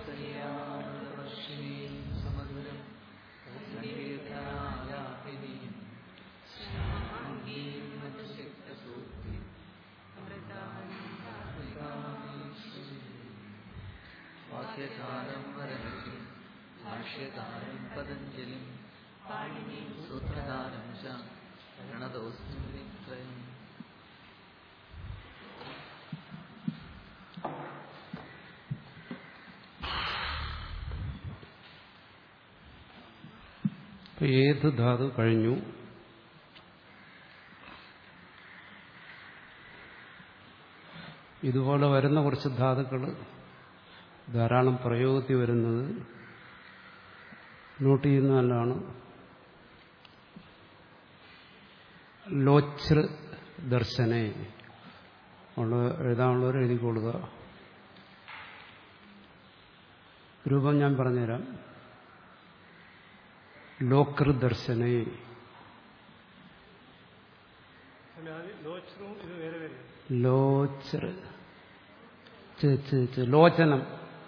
സൗന്ദര്യാമൃതവർഷിണീം സമഗ്രം സങ്കീർത്തനാലാപിനീം ശ്യാമീം മധുശക്തസൂക്തി വാക്യകാരം വരഹി ഭാഷ്യകാരം പതഞ്ജലിം സൂത്രധാരം ച പ്രണതോസ്മി ത്രയം ഇപ്പൊ ഏത് ധാതു കഴിഞ്ഞു ഇതുപോലെ വരുന്ന കുറച്ച് ധാതുക്കൾ ധാരാളം പ്രയോഗത്തിൽ വരുന്നത് നോട്ട് ചെയ്യുന്ന നല്ലതാണ് ലോച്ചൃ ദർശനെ ഉള്ള എഴുതാനുള്ളവർ എഴുതിക്കൊള്ളുക രൂപം ഞാൻ പറഞ്ഞുതരാം ലോകൃ ദർശനെ ലോച്ചറും ഇത് വേറെ വേറെ ലോച്ചർ ലോചനം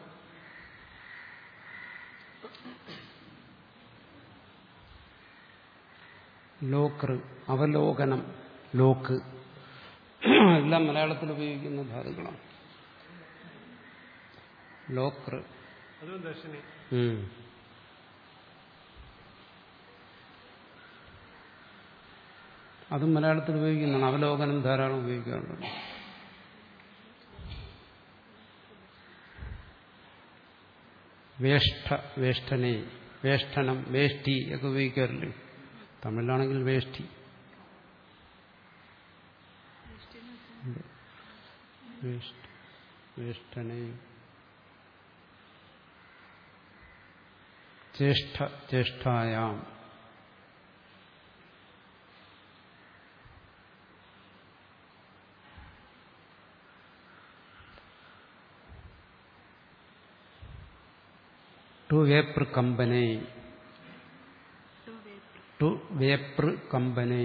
ലോകൃ അവലോകനം ലോക്ക് എല്ലാം മലയാളത്തിൽ ഉപയോഗിക്കുന്ന ധാതുക്കളാണ് ലോകൃ അതും ദർശനെ ഉം. അതും മലയാളത്തിൽ ഉപയോഗിക്കുന്നതാണ് അവലോകനം ധാരാളം ഉപയോഗിക്കാറുണ്ട് വേഷ്ട വേഷ്ടനെ വേഷ്ടനം വേഷ്ടി ഒക്കെ ഉപയോഗിക്കാറില്ലേ തമിഴിലാണെങ്കിൽ വേഷ്ടി വേഷ്ട വേഷ്ടനെ ചേഷ്ട ചേഷ്ടായാം ടു വേപ്ര കമ്പനെ ടു വേപ്ര കമ്പനെ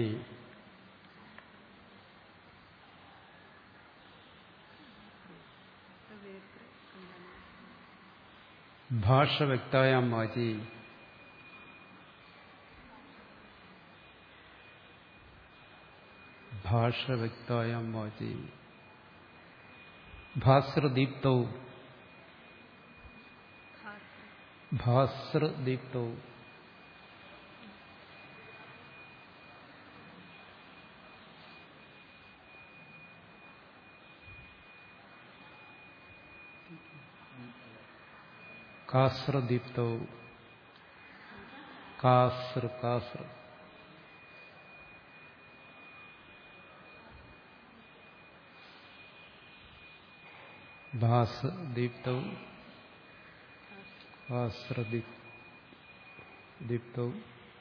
ഭാഷ വ്യക്തായാം വാചി ഭാഷ വ്യക്തായാം വാചി ഭാസ്രദീപ്തവും ഭാസ്രദീപ്തവും കാസ്രദീപ്തവും കാസ്ര കാസ്ര ഭാസ് ദീപ്തവും കാസ്രദീപ് ദീപ്തവും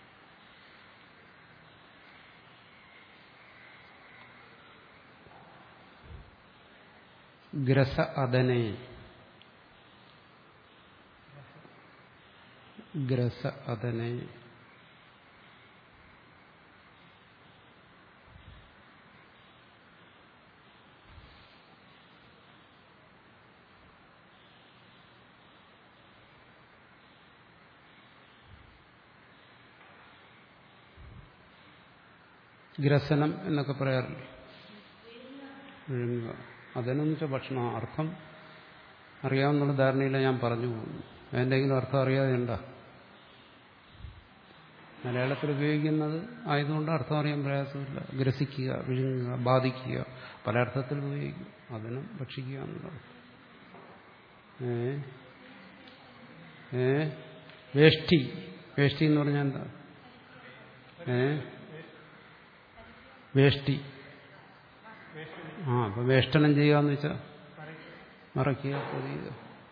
ഗ്രസ അദനെ ഗ്രസ അദനെ ഗ്രസനം എന്നൊക്കെ പറയാറില്ലേ വിഴുങ്ങുക അതിനെന്ന് വെച്ചാൽ ഭക്ഷണം അർത്ഥം അറിയാവുന്നുള്ള ധാരണയില്ല ഞാൻ പറഞ്ഞു പോകുന്നു എന്തെങ്കിലും അർത്ഥം അറിയാതെ ഉണ്ടോ മലയാളത്തിൽ ഉപയോഗിക്കുന്നത് ആയതുകൊണ്ട് അർത്ഥം അറിയാൻ പ്രയാസമില്ല ഗ്രസിക്കുക വിഴുങ്ങുക ബാധിക്കുക പല അർത്ഥത്തിൽ ഉപയോഗിക്കും അതിനും ഭക്ഷിക്കുക എന്നുള്ളത് ഏ ഏ വേഷ്ടി വേഷ്ടി എന്ന് പറഞ്ഞാൽ എന്താ ഏ വേഷ്ടി ആ അപ്പൊ വേഷ്ടനം ചെയ്യുക എന്ന് വെച്ചാൽ മറയ്ക്കുക പൊതിയുക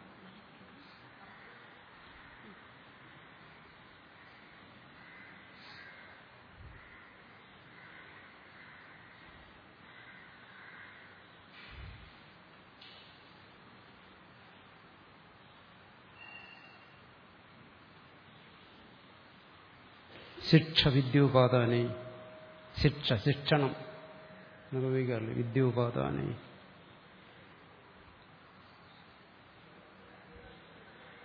ശിക്ഷ വിദ്യോപാദാനെ ശിക്ഷ ശിക്ഷണം എന്നൊക്കെ ഉപയോഗിക്കാറില്ലേ വിദ്യോപാദാനെ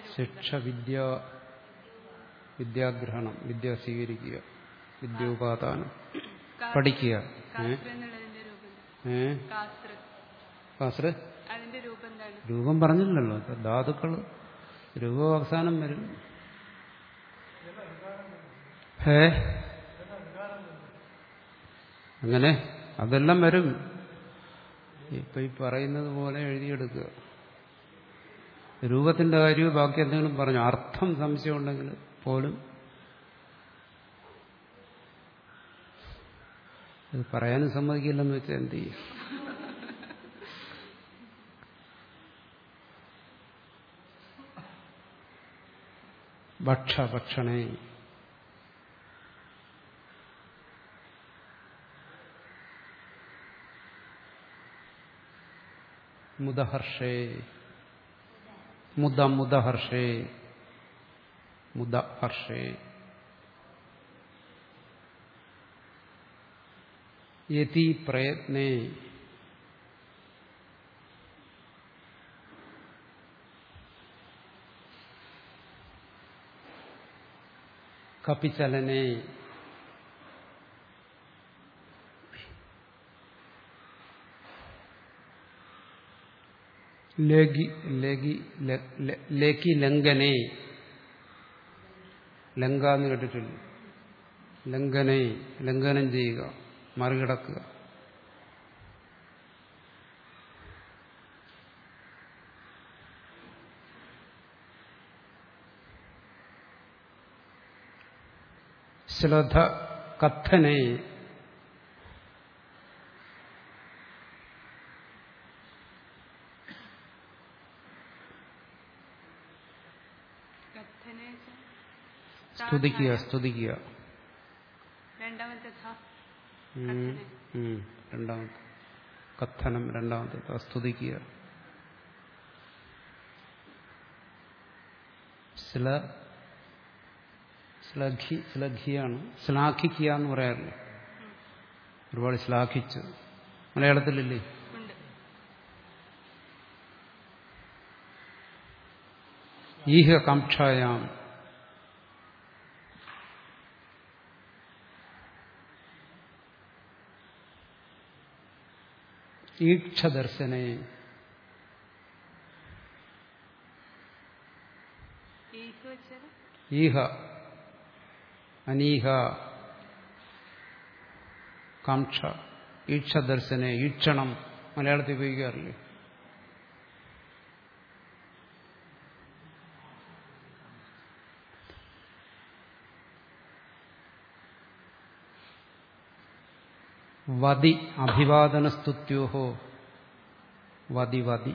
ശിക്ഷ വിദ്യ വിദ്യാഗ്രഹണം വിദ്യ സ്വീകരിക്കുക വിദ്യോപാദാനം പഠിക്കുക ഏ കാസ്ത്ര എന്നുള്ളതിന്റെ രൂപം എന്താ? ഏ കാസ്ത്ര കാസർ അതിന്റെ രൂപം എന്താണ് രൂപം പറഞ്ഞില്ലല്ലോ ഇപ്പൊ ധാതുക്കൾ രൂപം അവസാനം വരും ഏ അങ്ങനെ അതെല്ലാം വരും ഇപ്പൊ ഈ പറയുന്നത് പോലെ എഴുതിയെടുക്കുക രൂപത്തിന്റെ കാര്യവും ബാക്കി എന്തെങ്കിലും പറഞ്ഞു അർത്ഥം സംശയം ഉണ്ടെങ്കിൽ പോലും ഇത് പറയാനും സമ്മതിക്കില്ലെന്ന് വെച്ചാൽ എന്ത് ചെയ്യും ഭക്ഷ ഭക്ഷണേ മുദഹർഷേ മുദ മുദഹർഷേ മുദ ഹർഷേ യതി പ്രയത്നേ കപിചലനെ ലേഖി ലേഖി ലേഖി ലംഘനെ ലങ്ക എന്ന് കേട്ടിട്ടില്ല ലംഘനെ ലംഘനം ചെയ്യുക മറികടക്കുക ശ്ലഥ കഥനെ കഥനെ സ്തുതിക്കുക സ്തുതിക്കുക രണ്ടാമത്തെ ധ ഉം, ഉം, രണ്ടാമത്തെ കഥനം രണ്ടാമത്തെ സ്തുതിക്കുക ശ്ല ശ്ലഘി ശ്ലഘിയാണ് ശ്ലാഘിക്കുക എന്ന് പറയാറില്ലേ ഒരുപാട് ശ്ലാഘിച്ചു മലയാളത്തിലില്ലേ ഉണ്ട് ഈഹ കാക്ഷായാം ഈക്ഷദർശനെ ഈഹ് വെച്ചത് ഈഹ അനീഹ കാക്ഷ ഈക്ഷദർശനെ ഈക്ഷണം മലയാളത്തിൽ ഉപയോഗിക്കാറില്ലേ വതി അഭിവാദനസ്തുത്യോഹോ വതി വതി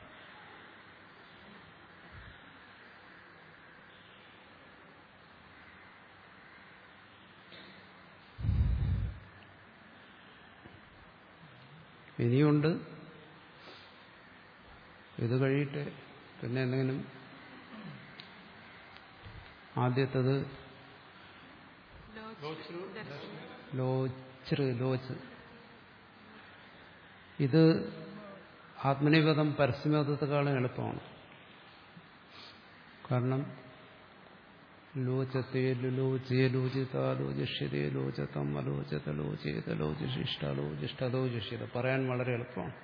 ഇനിയുണ്ട് ഇത് കഴിയട്ടെ പിന്നെ എന്തെങ്കിലും ആദ്യത്തത് ലോച്ച് ദർശനം ലോച്ച് ലോച്ച് ഇത് ആത്മനിപദം പരസ്യമതത്തെക്കാളും എളുപ്പമാണ് കാരണം ലോചത്തെ ലുലോചേ ലോചിത ലോചിഷ്യതേ ലോചതം അലോചത ലോചേത ലോചിഷിഷ്ട ലോചിഷ്ട ലോചിഷ്യത പറയാൻ വളരെ എളുപ്പമാണ്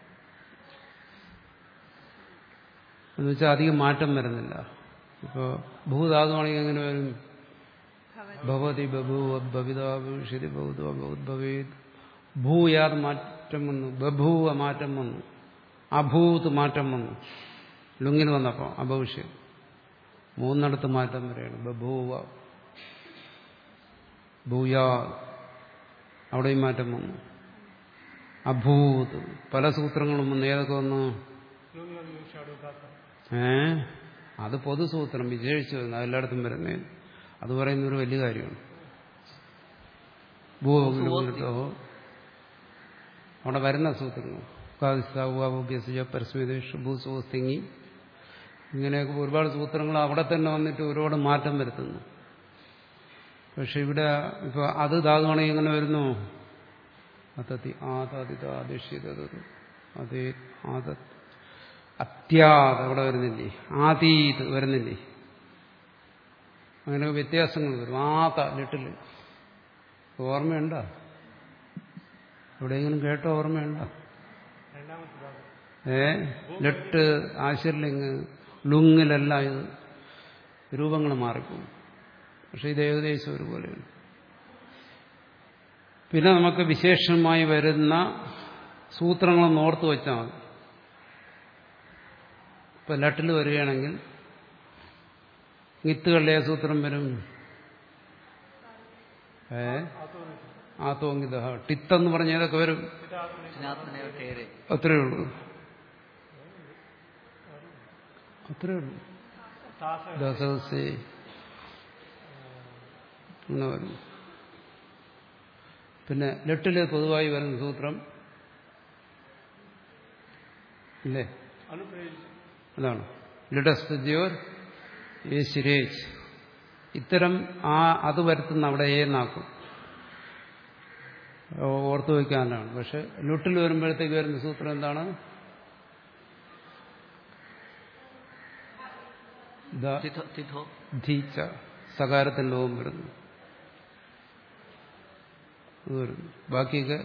എന്നുവെച്ചാൽ അധികം മാറ്റം വരുന്നില്ല ഇപ്പോൾ ഭൂധാതുവാണെങ്കിൽ എങ്ങനെ വരും ഭവതി ഭവതി ബഭൂവ ഭവിതാഭവിഷ്യതി ഭൗതോ ഭവേത് ഭൂയാത് മാറ്റം വന്നു ബഭൂവ മാറ്റം വന്നു അഭൂത് മാറ്റം വന്നു ലുങ്ങിൽ വന്നപ്പോൾ അഭവിഷ്യം മൂന്നിടത്ത് മാറ്റം വരെയാണ് ബഭൂവ ഭൂയാ അവിടെയും മാറ്റം വന്നു അഭൂത് പല സൂത്രങ്ങളും വന്നു ഏതൊക്കെ വന്നു ഏ അത് പൊതുസൂത്രം വിശേഷിച്ചു വരുന്നു അതെല്ലായിടത്തും വരുന്നതിന് അത് പറയുന്ന ഒരു വലിയ കാര്യമാണ് ഭൂവോ അവിടെ വരുന്ന സൂത്രങ്ങൾ പരസ്മിതേഷ് ഭൂസുവസ്തിങ്ങി ഇങ്ങനെയൊക്കെ ഒരുപാട് സൂത്രങ്ങൾ അവിടെ തന്നെ വന്നിട്ട് ഒരുപാട് മാറ്റം വരുത്തുന്നു പക്ഷെ ഇവിടെ ഇപ്പൊ അത് ധാതുവാണെങ്കിൽ എങ്ങനെ വരുന്നു അതതി ആദാദിതാദിഷ്യതത് അതേ ആദ അത്യാദ് അവിടെ വരുന്നില്ലേ ആതീത് വരുന്നില്ലേ അങ്ങനെ വ്യത്യാസങ്ങൾ വരും ആത്ത ലിട്ടിൽ ഓർമ്മയുണ്ടോ എവിടെയെങ്കിലും കേട്ട ഓർമ്മയുണ്ടോ രണ്ടാമത്തെ ഭാഗം ഏ ലെട്ട് ആശിർലിങ് ലുങ്ങിലെല്ലാം ഇത് രൂപങ്ങൾ മാറിപ്പോകും പക്ഷെ ഇത് ഏകദേശം ഒരുപോലെയാണ് പിന്നെ നമുക്ക് വിശേഷമായി വരുന്ന സൂത്രങ്ങളൊന്ന് ഓർത്തു വെച്ചാൽ മതി ഇപ്പൊ ലട്ടിൽ വരികയാണെങ്കിൽ മിത്തുകളിലെ സൂത്രം വരും ഏ ആത്തോങ്ങിത ടിത്തെന്ന് പറഞ്ഞ ഏതൊക്കെ വരും ചിനാത്മനയോ ടേരെ അത്രേ ഉള്ളൂ അത്രേ ഉള്ളൂ താസ ദസേ എന്ന് വരും പിന്നെ ലെട്ടില് പൊതുവായി വരുന്ന സൂത്രം ഇല്ലേ അനുപ്രയോഗിച്ചു അതാണ് ലിഡസ്തുദ്യോർ യേശുരേജ് ഇത്തരം ആ അത് വരുത്തുന്ന അവിടെ ഏന്നാക്കും ഓർത്തു വയ്ക്കാനാണ് പക്ഷെ ലുട്ടിൽ വരുമ്പോഴത്തേക്ക് വരുന്ന സൂത്രം എന്താണ് ദ തിഥോ തിഥോ ധീച്ച സകാരത്തിന്റെ ലോകം വരുന്നു അത് വരുന്നു ബാക്കിയൊക്കെ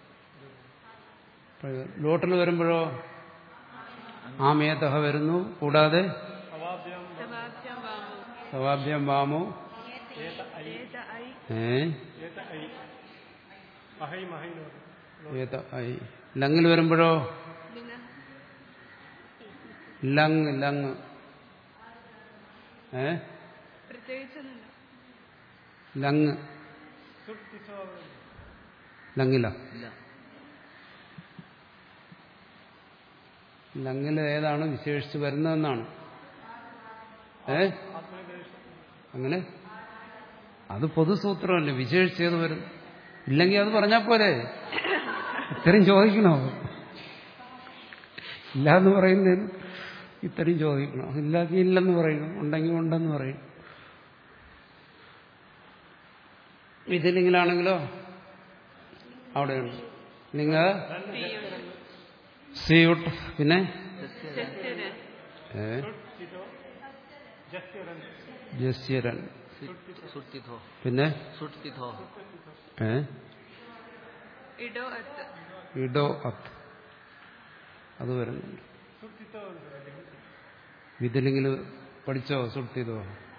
പഴയ- ലോട്ടിൽ വരുമ്പോഴോ ആ മേതഹ വരുന്നു കൂടാതെ അവാഭ്യം സമാപ്യം വാമോ സവാഭ്യം വാമോ ഏത ഐ ഏത ഐ ഏ ഏത ഐ അഹൈ മഹൈ എന്ന് പറഞ്ഞു ഏത ഐ ലങ്ങിൽ വരുമ്പോഴോ ലിംഗ ലങ് ലങ് ഏ പ്രത്യേകിച്ചൊന്നുമില്ല ലങ് സുപ്തിസോ ലങ്ങില ഇല്ല ലങ്ങിൽ ഏതാണ് വിശേഷിച്ച് വരുന്നതെന്നാണ് ഏ ആത്മനിർദ്ദേശം അങ്ങനെ അത് പൊതുസൂത്രമല്ലേ വിശേഷിച്ചേത് വരും ഇല്ലെങ്കിൽ അത് പറഞ്ഞാൽ പോരെ ഇത്രയും ചോദിക്കണോ ഇല്ലാന്ന് പറയുന്നതിന് ഇത്രയും ചോദിക്കണോ ഇല്ലെങ്കിൽ ഇല്ലെന്ന് പറയണം ഉണ്ടെങ്കിൽ ഉണ്ടെന്ന് പറയും ഇതിലിങ്ങിലാണെങ്കിലോ അവിടെയുണ്ട് നിങ്ങൾ സിയുട്ട് പിന്നെ ചെസ്റ്റിന് ഏ സുപ്തിസോ ജസ്യരൻ ജസ്യരൻ സുട്ടിഥോ പിന്നെ സുട്ടിഥോ ഏ ഇടോ അത്ത് ഇഡോ അത്ത് അത് വരുന്നുണ്ട് സുപ്തിസോ ഇതിലെങ്കിൽ പഠിച്ചോ സുട്ടിതോ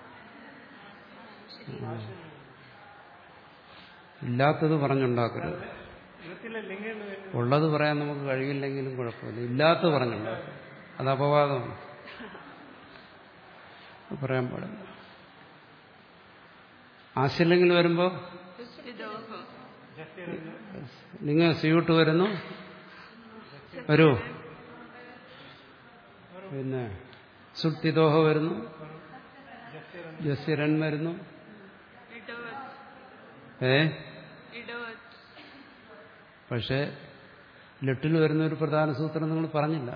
ഇല്ലാത്തത് പറഞ്ഞുണ്ടാക്കരുത് ഇവത്തിലെ ലിംഗം ഉള്ളത് പറയാൻ നമുക്ക് കഴിവില്ലെങ്കിലും കുഴപ്പമില്ല ഇല്ലാത്തത് പറഞ്ഞുണ്ടാക്കും അത് അപവാദമാണ് അത് പറയാൻ പാടില്ല ആശയില്ലെങ്കിൽ വരുമ്പോൾ ഇതോഹോ ജസ്യരൻ നിങ്ങൾ സ്യൂട്ട് വരുന്നു വരൂ പിന്നെ സുട്ടിദോഹ വരുന്നു ജസ്യരൻ വരുന്നു ഇടോ അത്ത് ഏ ഇടോ അത്ത് പക്ഷേ ലെട്ടിൽ വരുന്ന ഒരു പ്രധാന സൂത്രം നിങ്ങൾ പറഞ്ഞില്ല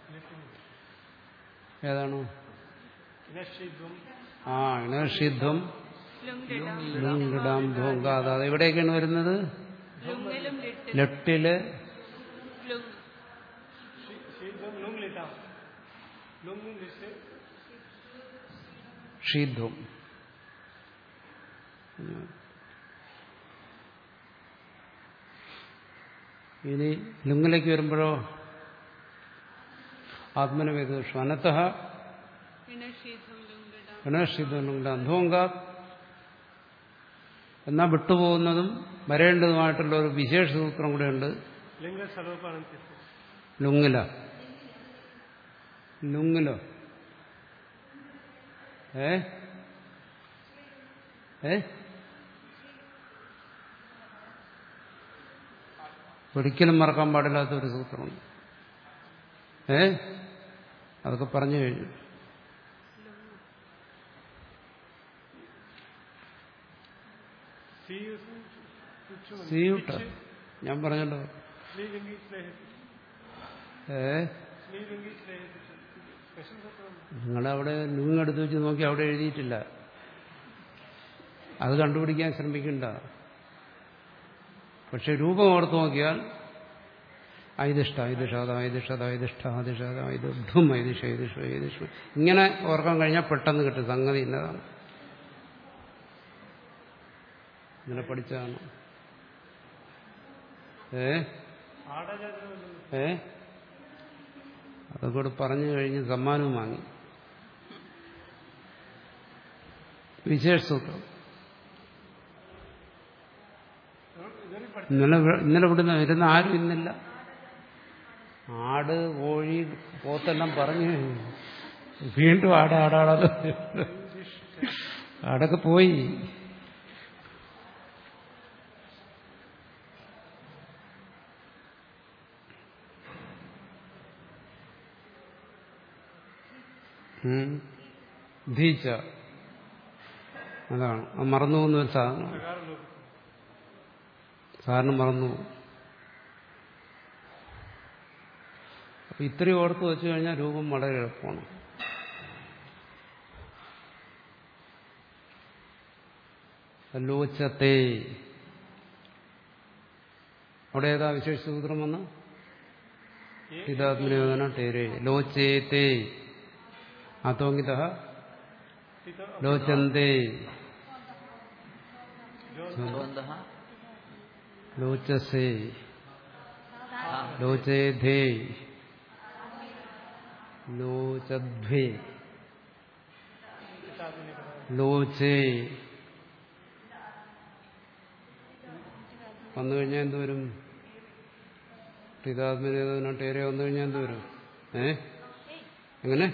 ഏതാണോ ഇനശിദ്വം ആ ഇണഷിധ്വം ലുങ്കിടം ലുങ്കിടാം ധോങ്കാത അത് എവിടെയൊക്കെയാണ് വരുന്നത് ലുങ്ങിലും ലിട്ടിലും ലെട്ടില് ലുങ് ശീദ്വം ലുങ് ലിട്ടാം ലുങ് ലിസ്റ്റ് ഷീധ്വം ഇനി ലുങ്ങിലേക്ക് വരുമ്പോഴോ ആത്മനവേദോഷം അനത്തഹ ഇണശീതം ലുങ്കിടം ഗണേഷിധ്വനുണ്ട് അന്ധോങ്ക എന്നാൽ വിട്ടുപോകുന്നതും വരേണ്ടതുമായിട്ടുള്ള ഒരു വിശേഷ സൂത്രം കൂടെയുണ്ട് ലിംഗ സ്വരൂപാനന്തി ലുങ്ങില ലുങ്ങിലോ ഏ ഏ ഒരിക്കലും മറക്കാൻ പാടില്ലാത്ത ഒരു സൂത്രമുണ്ട് ഏ അതൊക്കെ പറഞ്ഞു കഴിഞ്ഞു സീയുട്ട ഞാൻ പറഞ്ഞല്ലോ ശ്രീലിംഗി സ്നേഹിച്ചു ഏ ശ്രീലിംഗി സ്നേഹിച്ചു സ്പെഷ്യൽ സൂത്രം നിങ്ങളവിടെ ലുങ് എടുത്ത് വെച്ച് നോക്കി അവിടെ എഴുതിയിട്ടില്ല അത് കണ്ടുപിടിക്കാൻ ശ്രമിക്കണ്ട പക്ഷെ രൂപം ഓർത്ത് നോക്കിയാൽ ഐതിഷ്ഠ ഐതിഷാദ ഐതിഷത ഐതിഷ്ഠ ആദിഷാദ ഐതും ഐതിഷ ഐതിഷ ഐതിഷ ഇങ്ങനെ ഓർക്കാൻ കഴിഞ്ഞാൽ പെട്ടെന്ന് കിട്ടും സംഗതി ഇന്നതാണ് ഇന്നലെ പഠിച്ചതാണ് ഏ ആടജാതി ഏ അതൊക്കെ കൂടെ പറഞ്ഞു കഴിഞ്ഞ് സമ്മാനവും വാങ്ങി വിശേഷ സൂത്രം ഇതൊരു പഠി ഇന്നലെ ഇവിടെ- ഇന്നലെ ഇവിടുന്ന് വരുന്ന ആരും ഇന്നില്ല ആട് കോഴി പോത്തെല്ലാം പറഞ്ഞു കഴിഞ്ഞു. വീണ്ടും ആട് ആടാടാതെ ആടൊക്കെ പോയി ഉം. ധീച്ച അതാണ് അത് മറന്നു പോകുന്ന ഒരു സാധനം പ്രകാരം നോക്കും സാറിന് മറന്നു പോകും. അപ്പൊ ഇത്രയും ഓർത്ത് വെച്ചു കഴിഞ്ഞാൽ രൂപം വളരെ എളുപ്പമാണ് ലോച്ചത്തെ അവിടെ ഏതാ വിശേഷ സൂത്രം വന്ന ഹിതാത്മനിയോജന ടേരെ ലോചേത്തെ അതോങ്ങിത സ്ഥിത ലോചന്തേ द्वन्द्वः ലോചസേ ലോചേധേ ലോചദ്ഭേ ലോചേ വന്നു കഴിഞ്ഞാൽ എന്തുവരും ഹിതാത്മനിയോജന ടേരെ വന്നു കഴിഞ്ഞാൽ എന്തുവരും ഏ എങ്ങനെ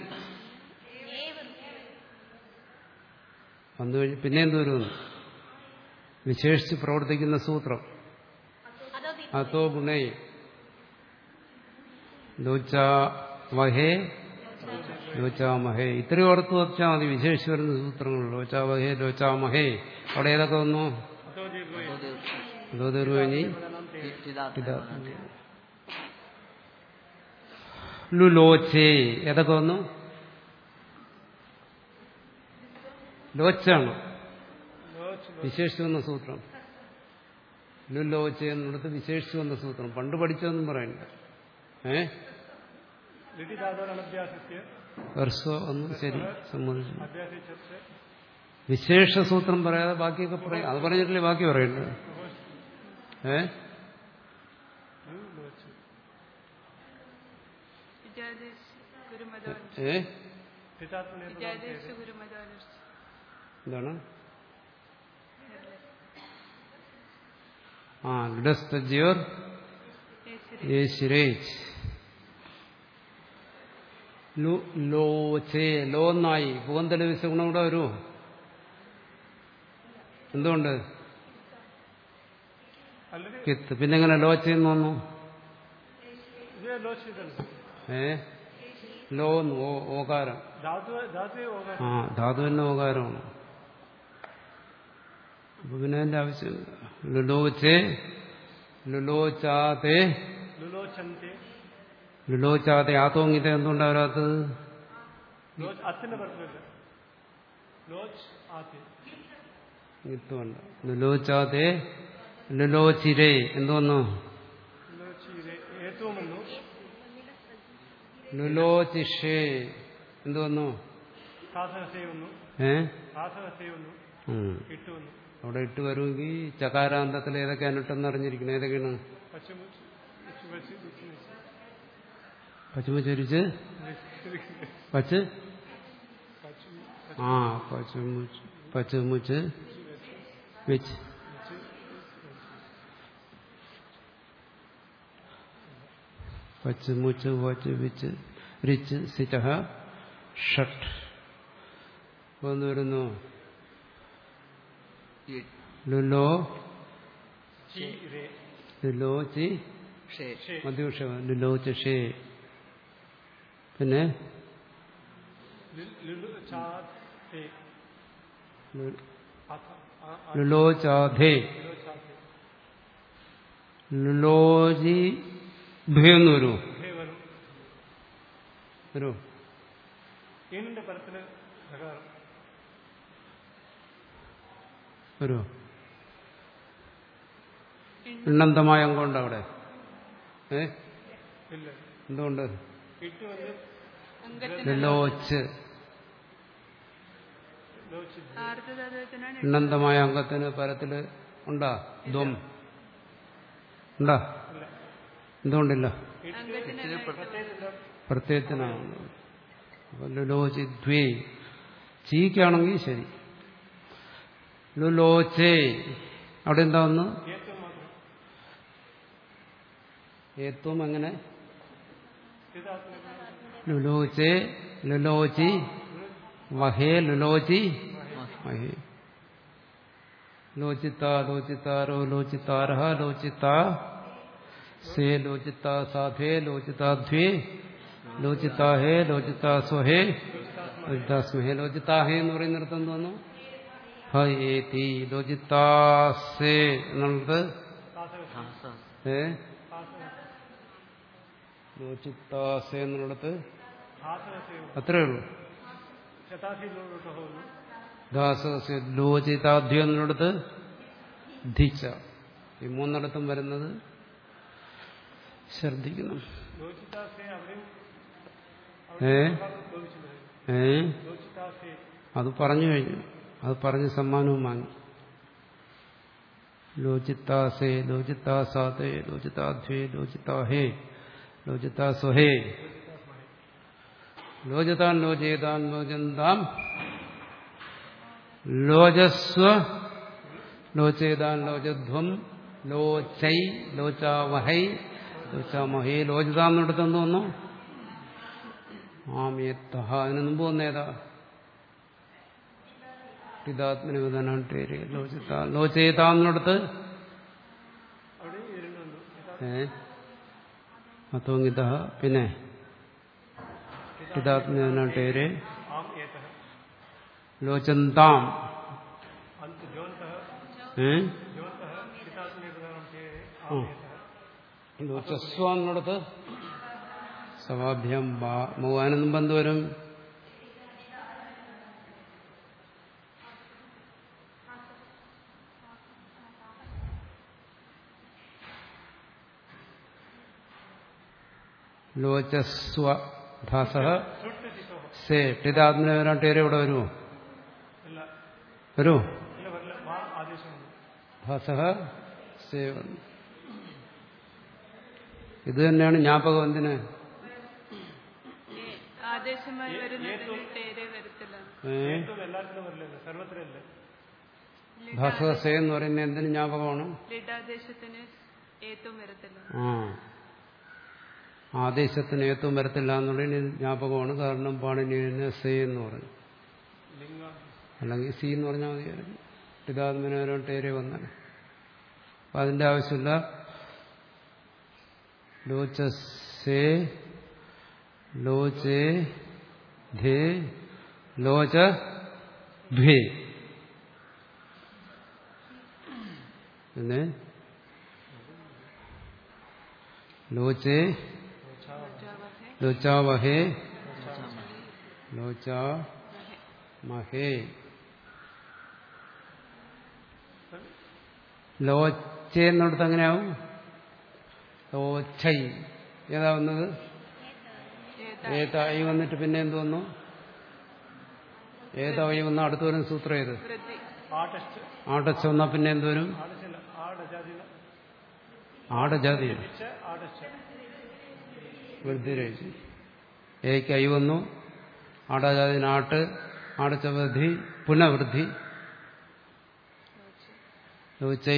വന്നു കഴിഞ്ഞ് പിന്നെ എന്തുവരും വിശേഷിച്ച് പ്രവർത്തിക്കുന്ന സൂത്രം അതോ ഗുണേ ലോച്ചാവഹേ ലോച്ചാമഹേ ഇത്രയും ഓർത്ത് വെച്ചാൽ മതി വിശേഷിച്ച് വരുന്ന സൂത്രങ്ങൾ ലോച്ചാവഹേ ലോച്ചാമഹേ അവിടെ ഏതൊക്കെ വന്നു അതോ ദീർഘ അതോ ദീർഘി चिदात्मने ലുലോച്ചേ ഏതൊക്കെ വന്നു ലോച്ചാണ് ലോച്ച് വിശേഷിച്ചു വന്ന സൂത്രം ലുലോച്ച എന്നിടത്ത് വിശേഷിച്ചു വന്ന സൂത്രം പണ്ട് പഠിച്ചതെന്നും പറയണ്ട ഏ ലിട്ടി ധാതുരനഭ്യാസസ്യ വർഷോ ഒന്നും ശരി സമ്മതിച്ചു അഭ്യാസിച്ചത് വിശേഷ സൂത്രം പറയാതെ ബാക്കിയൊക്കെ പറയും അത് പറഞ്ഞിട്ടില്ലേ ബാക്കി പറയണ്ടത് ഏ ലോച്ച് വിജാദേശ് ഗുരുമതോൻ ഏ സ്ഥിതാത്മനെ വിജാദേശ് ഗുരുമതോനർച്ച് എന്താണ് ആ ലിഡസ്തജ്യോർ യേശുരി യേശുരേജ് ലോച്ചേ ലോന്നായി പൂവന്തല വിശഗുണം കൂടെ വരുമോ എന്തുകൊണ്ട് അല്ലെങ്കിൽ കിത്ത് പിന്നെ എങ്ങനെ ലോച്ചെന്ന് വന്നു ഇതേ ലോച്ച് ഇതല്ല ഏ ലോന്ന് ഓ ഓകാരം ധാതു ധാതുവേ ഓകാരം ആ ധാതുവിന്റെ ഓകാരമാണ് അപ്പൊ പിന്നെ അതിന്റെ ആവശ്യമില്ല ലുലോച്ചേ ലുലോച്ചാതെ ലുലോച്ചന്തെ ലുലോച്ചാതെ ആത്തോങ്ങിത എന്തുകൊണ്ടാ വരാത്തത് ലോച്ച് അത്തിന്റെ പറഞ്ഞില്ല ലോച്ച് ആദ്യ ഇത്തുമല്ല ലുലോച്ചാതെ ലുലോച്ചിരേ എന്തോന്നു ലോച്ച് ഇത് ഏറ്റവും വന്നു ലുലോചിഷേ എന്തുവന്നു സാധനസേ വന്നു ഏ സാധനസേ വന്നു ഉം. ഇട്ട് വന്നു അവിടെ ഇട്ട് വരുമെങ്കിൽ ചകാരാന്തത്തിൽ ഏതൊക്കെയാണ് ഇട്ടെന്ന് അറിഞ്ഞിരിക്കണം ഏതൊക്കെയാണ് പച്ചമുച്ച് ഉച്ച് വെച്ച് ഉച്ച് വെച്ച് പച്ചമുച്ചരിച്ച് പച്ച് പച്ചു ആ പച്ചമുച്ച് പച്ചമുച്ച് വെച്ച് പച്ചമുച്ച് വച്ച് വെച്ച് റിച്ച് സിറ്റ ഷട്ട് വന്നു വരുന്നു ലുലോ ചി രേ ലുലോ ചി ഷേ ഷേ മധ്യപക്ഷ ലുലോ ചേ പിന്നെ ലുലു ചാ തേ ലു- അഥ ആ ആ ലുലോ ചാധേ ലുലു ചാ തേ ലുലോജി ഭേന്ന് വരൂ ഹേ വരും വരൂ ഏണിന്റെ പരത്തിന് പ്രകാരം വരൂ എണ്ണന്തമായ അംഗമുണ്ട് അവിടെ ഏ ഇല്ല എന്തുകൊണ്ട് ഇട്ട് വന്ന് അംഗത്തിന് ലുലോച്ച് ലോച്ച് ആർദ്രതത്തിനാണ് എണ്ണന്തമായ അംഗത്തിന് പരത്തില് ഉണ്ടാ ധ്വം ഉണ്ടാ എന്തുകൊണ്ടില്ല അംഗത്തിന് പ്രത്യയത്തിനാണ് അപ്പൊ ലുലോചി ദ്വേ ചീക്കാണെങ്കിൽ ശരി ലുലോചേ അവിടെ എന്താ ഒന്ന് ഏറ്റവും മാത്രം ഏത്വം എങ്ങനെ സ്ഥിതാത്മക ലുലോചേ ലുലോചി വഹേ ലുലോചി വഹേ ലോചിത ലോചിതാരോ ലോചിതാരഹ ലോചിത സേ ലോചിത സാധേ ലോചിതാധ്വേ ലോചിത ഹേ ലോചിത സ്വഹേ ലോചിത സ്മഹേ ലോചിത ഹേ എന്ന് പറയുന്നിടത്ത് എന്തോന്നു ഹേതി ലോചിതാസേ എന്നുള്ളത് ഏ ലോചിതാസേ എന്നുള്ളത് അത്രേ ഉള്ളൂ ശതാശിയിലോട്ട് പോകുന്നു ദാസസ്യ ലോചിതാധ്യം എന്നുള്ളത് ധിച്ച ഈ മൂന്നിടത്തും വരുന്നത് ശ്രദ്ധിക്കണം ലോചിതാസെ അവിടെയും ഏ ലോചിച്ചിട്ടുണ്ട് ഏ ലോചിതാസെ അത് പറഞ്ഞു കഴിഞ്ഞു അത് പറഞ്ഞ് സമ്മാനവും വാങ്ങി ലോചിത്താസേ ലോചിത്താസാതേ ലോചിതാധ്വേ ലോചിതാഹേ ലോചിതാസ്വഹേ ലോചിതാൻ ലോചേതാൻ ലോചന്താം ലോചസ്വ ലോചേതാൻ ലോചധ്വം ലോചൈ ലോചാവഹൈ ലോചാമഹേ ലോചിതാന്നിടത്ത് എന്ത് വന്നു ആമിയത്തഹ അതിന് മുമ്പ് വന്നേതാ പിതാത്മനിവദനാണ് പേര് ലോചിത ലോചേതാന്നിടത്ത് അവിടെ ഇരുന്നു ഏ മത്തോങ്ങിത പിന്നെ പിതാത്മനിവദനാണ് പേര് ആം ഏതഃ ലോചന്താം അന്ത ജ്യോന്തഃ ഏ ജ്യോന്തഃ ശതാത്മനിപദാനം തേ ആം ഏതഃ ലോചസ്വാന്നിടത്ത് സവാഭ്യം മൂവാനും ബന്ധു വരും ലോചസ്വ ധാസ സുട്ട് ചിത്തോ സേ ടിതാത്മനെ വരാൻ ടേര് ഇവിടെ വരുമോ ഇല്ല വരുമോ ഇല്ല വരില്ല വാ ആദേശമുണ്ട് ഭാസ സേ വന്നു ഇത് തന്നെയാണ് ജ്ഞാപകം എന്തിന് ആദേശമായി വരുന്നതിന് പേരെ വരത്തില്ല ഏ ഏറ്റവും എല്ലാത്തിനും വരില്ല സർവത്തിലല്ല ഭാസ സേ എന്ന് പറയുന്നത് എന്തിന് ജ്ഞാപകമാണ് ലിഡാദേശത്തിന് ഏറ്റവും വരത്തില്ല ആ ആദേശത്തിന് ഏറ്റവും വരത്തില്ല എന്നുള്ളതിന് ജ്ഞാപകമാണ് കാരണം പാണിനിയെ സേ എന്ന് പറഞ്ഞു ലിംഗ അല്ലെങ്കിൽ സി എന്ന് പറഞ്ഞാൽ മതിയായിരുന്നു പിതാത്മനോരോ ടേരെ വന്നാൽ അപ്പം അതിന്റെ ആവശ്യമില്ല ലോചസേ ലോചേ ധേ ലോച ധ്വേ പിന്നെ ലോചേ ലോചാവഹേ ലോചാ മഹേ ലോച്ചെ എന്നിടത്ത് എങ്ങനെയാവും ലോച്ചൈ ഏതാ വന്നത് ഏതായി വന്നിട്ട് പിന്നെ എന്ത് വന്നു ഏതായി വന്ന അടുത്ത് വരുന്ന സൂത്രം ഏത് വൃദ്ധി ആടച്ച് ആടച്ച വന്നാൽ പിന്നെ എന്ത് വരും ആടച്ചല്ല ആടജാതി ആടജാതി ച്ച് ആടച്ച് വൃദ്ധിരേച്ചി ഏക്ക് ഐ വന്നു ആടജാതിന് ആട്ട് ആടച്ച വൃദ്ധി പുനഃവൃദ്ധി ലോച്ചൈ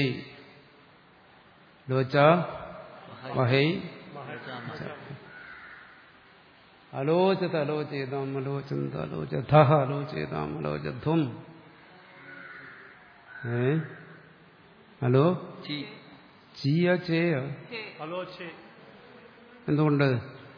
ലോച്ച വഹൈ അലോചത അലോചേതാം അലോചന്ത അലോചധ അലോചേതാം അലോചധ്വം ഏ ഹലോ ചി ചീയ ചേയ ഹേ അലോച്ചെ എന്തുകൊണ്ട്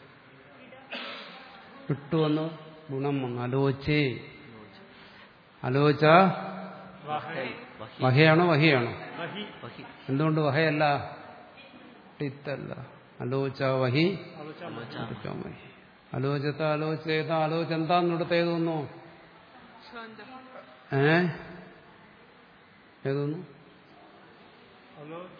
വിട്ടുവന്നു ഗുണം വന്നു അലോചേ അലോച വഹൈ വഹി വഹയാണോ വഹിയാണോ വഹി വഹി എന്തുകൊണ്ട് വഹയല്ല ടിത്തല്ല അലോച വഹി അലോച്ച അലോച വഹി അലോചത അലോചേത ആലോചന്താന്നിടത്ത് ഏതൊന്നു സ്വന്തം ഏ ഏതൊന്നു അലോച്ച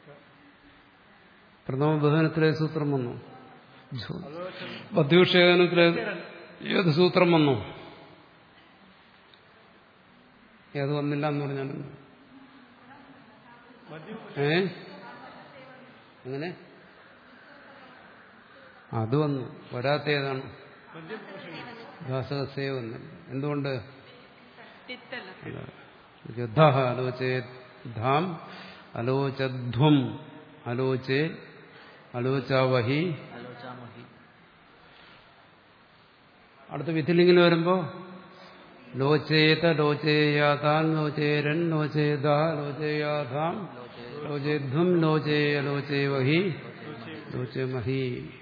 പ്രഥമ ബഹുവനത്തിലെ സൂത്രം വന്നു അലോച്ച മധ്യൂഷേദനത്തിലെ ഏത് സൂത്രം വന്നു ഏത് വന്നില്ല എന്ന് പറഞ്ഞാൽ മധ്യ ഏ എങ്ങനെ അത് വന്നു വരാത്ത ഏതാണ് മധ്യപുരുഷൻ ദാസകസേ വന്നു എന്തുകൊണ്ട് തിത്തല്ല യുദ്ധ അലോചേധാം അലോചധ്വം അലോചേ അലോചാവഹി ആലോചാമഹി അടുത്ത വിധിലിംഗിൽ വരുമ്പോ ലോചേത ലോചേയാതാൻ ലോചേരൻ ലോചേത ലോചേയാതാം ലോചേധ്വം ലോചേ അലോചേവഹി ലോചേമഹി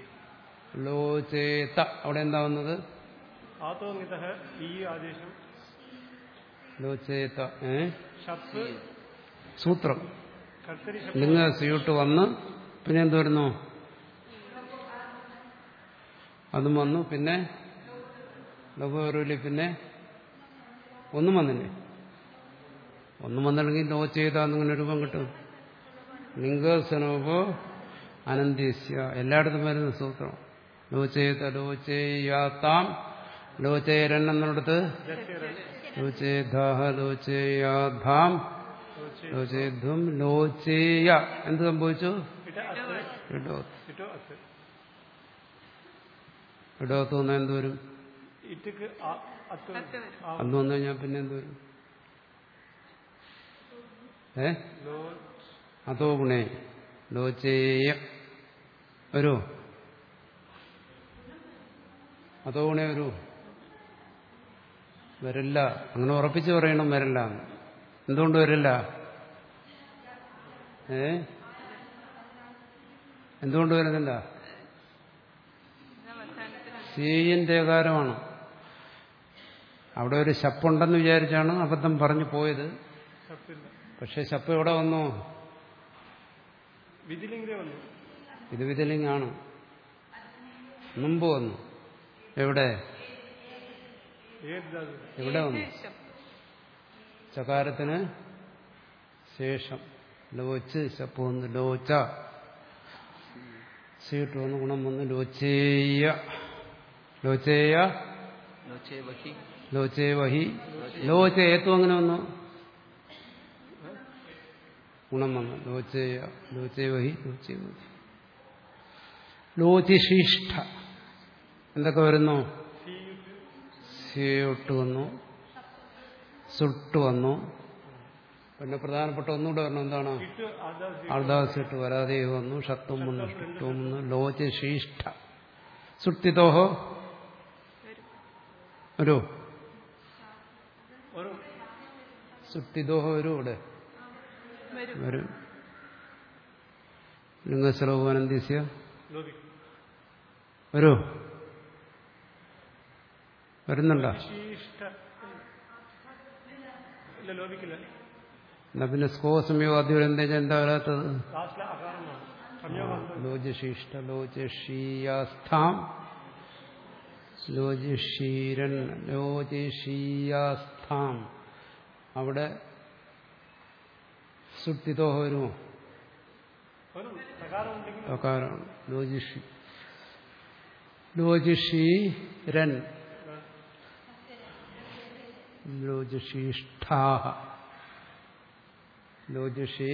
ലോചേത അവിടെ എന്താ വന്നത് ആതോങ്ങിത ഈ ആദേശം ലോചേത ഏ ഷപ്പ് സൂത്രം കർത്തരി ഷപ്പ് ലിംഗ സിയൂട്ട് വന്ന് പിന്നെ എന്ത് വരുന്നു അതും വന്നു പിന്നെ ലഘുവരൂലി പിന്നെ ഒന്നും വന്നില്ലേ ഒന്നും വന്നില്ലെങ്കിൽ ലോ ചെയ്താന്നിങ്ങനെ രൂപം കിട്ടും ലിംഗസ്വനോപോ അനന്ത്യസ്യ എല്ലായിടത്തും വരുന്ന സൂത്രം ലോ ചെയ്ത ലോ ചെയ്യാത്താം ലോ ചേരൻ എന്നിടത്ത് ലോ ചേതാഹ ലോ ചെയ്യാധാം ലോ ചേധ്വം ലോ ചെയ്യ എന്ത് സംഭവിച്ചു ഇട്ട അത്ത് ഇടോ ഇട്ടോ അത്ത് ഇടോത്ത് വന്നാൽ എന്ത് വരും ഇറ്റക്ക് ആ അത്ത് അത്ത് വരും ആ അന്ന് വന്നു കഴിഞ്ഞാൽ പിന്നെ എന്ത് വരും ഏ ലോ അതോ ഗുണേ ലോചേയ വരൂ അതോ ഗുണേ വരൂ വരില്ല അങ്ങനെ ഉറപ്പിച്ച് പറയണം വരില്ല എന്ന്. എന്തുകൊണ്ട് വരില്ല ഏ എന്തുകൊണ്ട് വരുന്നില്ല അവസാനത്തിലാണ് സീയിന്റെ കാരമാണ് അവിടെ ഒരു ശപ്പുണ്ടെന്ന് വിചാരിച്ചാണ് അബദ്ധം പറഞ്ഞു പോയത് ഷപ്പില്ല പക്ഷെ ശപ്പ് എവിടെ വന്നു വിധിലിംഗേ വന്നു ഇത് വിതലിംഗാണ് മുമ്പ് വന്നു എവിടെ ഏത് ധാതു എവിടെ വന്നു ശേഷം ചകാരത്തിന് ശേഷം ലോച്ച് ശപ്പ് വന്നു ലോച്ച സീട്ട് വന്ന് ഗുണം വന്ന് ലോച്ചേയ ലോച്ചേയ ലോചേ വഹി ലോച്ചേ വഹി ലോചേത്വം അങ്ങനെ വന്നു ഗുണം വന്നു ലോചേയ ലോചേ വഹി ലോചേ വഹി ലോചിശിഷ്ഠ എന്തൊക്കെ വരുന്നു സിയൊട്ട് വന്നു സുട്ട് വന്നു പിന്നെ പ്രധാനപ്പെട്ട ഒന്നുകൂടെ വരണം എന്താണ് ഇട്ട് ആദാസി ആൾദാസിട്ട് വരാതെ വന്നു ഷത്വം വന്നു ഷുത്വം വന്നു ലോചശിഷ്ഠ സുട്ടിതോഹോ ഒരു ഒരു സുട്ടിദോഹോ വരും ഇവിടെ വരും വരും ലിംഗസ്വലോപാനന്ദിസ്യ ലോപിക്കും വരൂ വരുന്നുണ്ടോ വിശിഷ്ട ഇല്ല ലോപിക്കില്ല എന്നാ പിന്നെ സ്കോ സംയോഗാദ്യം എന്താ എന്താ വരാത്തത് ലാസ്റ്റിലെ അകാരമാണ് സംയോഗം ലോജശിഷ്ട ലോചഷീയാസ്ഥാം ലോജഷീരൻ ലോചഷീയാസ്ഥാം അവിടെ സുട്ടിതോഹ വരുമോ ഒരു സകാരം ഉണ്ടെങ്കിൽ അകാരമാണ് ലോജിഷി ലോജിഷീരൻ ലോജഷീഷ്ഠാഹ ലോജഷീ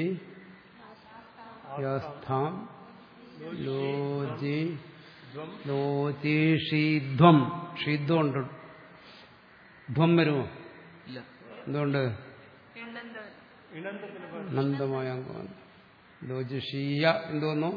യാസ്ഥാം ലോജി ധ്വം ലോചീഷീധ്വം ഷീധ്വം ഉണ്ട് ധ്വം വരുമോ ഇല്ല എന്തുകൊണ്ട് എണ്ണെന്ത വരും ഇണന്തത്തിന് പകരം അനന്തമായ അംഗമാണ് ലോജിഷീയ എന്ത് വന്നു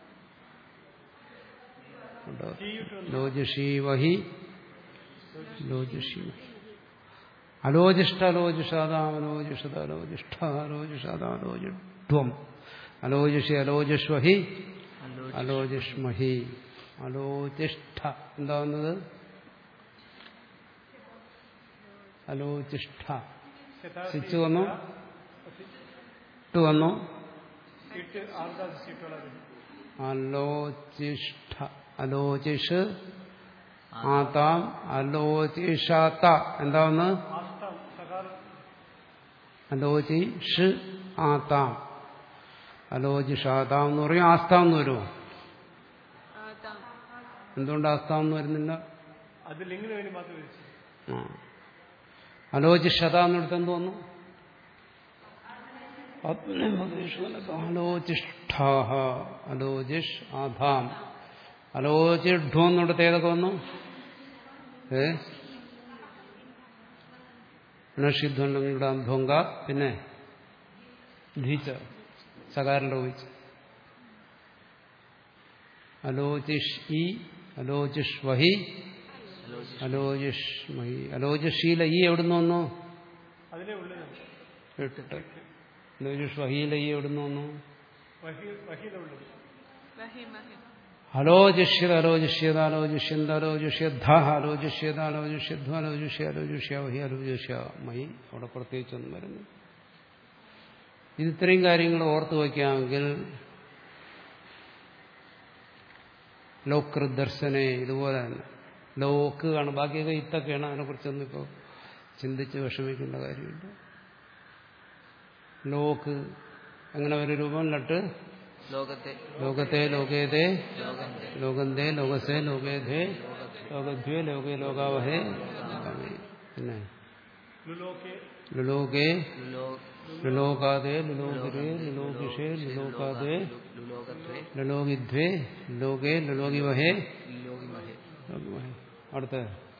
ഉണ്ട്. തീയിട്ട് വന്നു ലോജിഷീവഹി ലോജിഷി അലോജിഷ്ട അലോജിഷാദാമലോജിഷത അലോജിഷ്ഠ അലോജിഷാദാലോജിഷ്ഠം അലോജിഷി അലോജിഷ്വഹി അലോജിഷ്മഹി അലോചിഷ്ഠ എന്താവുന്നത് അലോചിഷ്ഠ സിച്ച് വന്നു ഇട്ട് വന്നു ഇട്ട് ആർദാസി സീറ്റുള്ളത് അലോചിഷ്ഠ അലോചിഷ് ആതാം അലോചിഷാത്ത എന്താവുന്ന് ആസ്ഥാം സകാരം അലോചിഷ് ആതാം അലോചിഷാതാം എന്ന് പറയും ആസ്ഥാം എന്ന് വരുമോ ആദാം എന്തുകൊണ്ട് ആസ്ഥാം എന്ന് വരുന്നില്ല അത് ലിംഗിന് വേണ്ടി മാത്രം വിരിച്ചു ആ. അലോചിഷത എന്നെടുത്ത് എന്ത് വന്നു അലോചിഷ്ഠാഹ അലോജിഷ് ആധാം അലോചിഡ്ഢോ എന്നിടത്ത് ഏതൊക്കെ വന്നു ഏ ണഷിധ്വം ധൊങ്ക പിന്നെ ധീച്ച സകാരം ലോപിച്ച് അലോചിഷ് ഇ അലോചിഷ് വഹി അലോജിഷ് മഹി അലോജിഷീല ഈ എവിടുന്ന് വന്നു അതിലേ ഉള്ളത് എട്ട് അലോജിഷ് വഹീല ഈ എവിടുന്ന് വന്നു വഹി വഹിയിലെ ഉള്ളത് വഹി മഹി അലോജിഷ്യത അലോജിഷ്യത അലോജിഷ്യന്ത അലോജിഷ്യദ്ധ അലോജിഷ്യത അലോജിഷ്യധ്വ അലോജിഷ്യ അലോജിഷ്യ വഹി അലോജിഷ്യ മഹി അവിടെ പ്രത്യേകിച്ചൊന്നും വരുന്നു ഇത് ഇത്രയും കാര്യങ്ങൾ ഓർത്തു വയ്ക്കാമെങ്കിൽ ലോകൃ ദർശനെ ഇതുപോലെ തന്നെ ലോക്ക് ആണ് ബാക്കിയൊക്കെ ഇത്തൊക്കെയാണ് അതിനെക്കുറിച്ചൊന്നും ഇപ്പോൾ ചിന്തിച്ച് വിഷമിക്കേണ്ട കാര്യമില്ല ലോക്ക് അങ്ങനെ ഒരു രൂപം ലട്ട് ലോകത്തെ ലോകത്തെ ലോകേതേ ലോകന്റെ ലോകന്തേ ലോകസേ ലോകേധേ ലോകദ്വേ ലോകേ ലോകാവഹേ പിന്നെ ലുലോക്കെ ലുലോകേ ലുലോ ലുലോകാദേ ലുലോകിരേ ലുലോകിഷേ ലുലോകാദേ ലുലോകത്വേ ലുലോകിദ്വേ ലോകേ ലുലോകിവഹേ ലോകിമഹേ ലോകിവഹേ അടുത്ത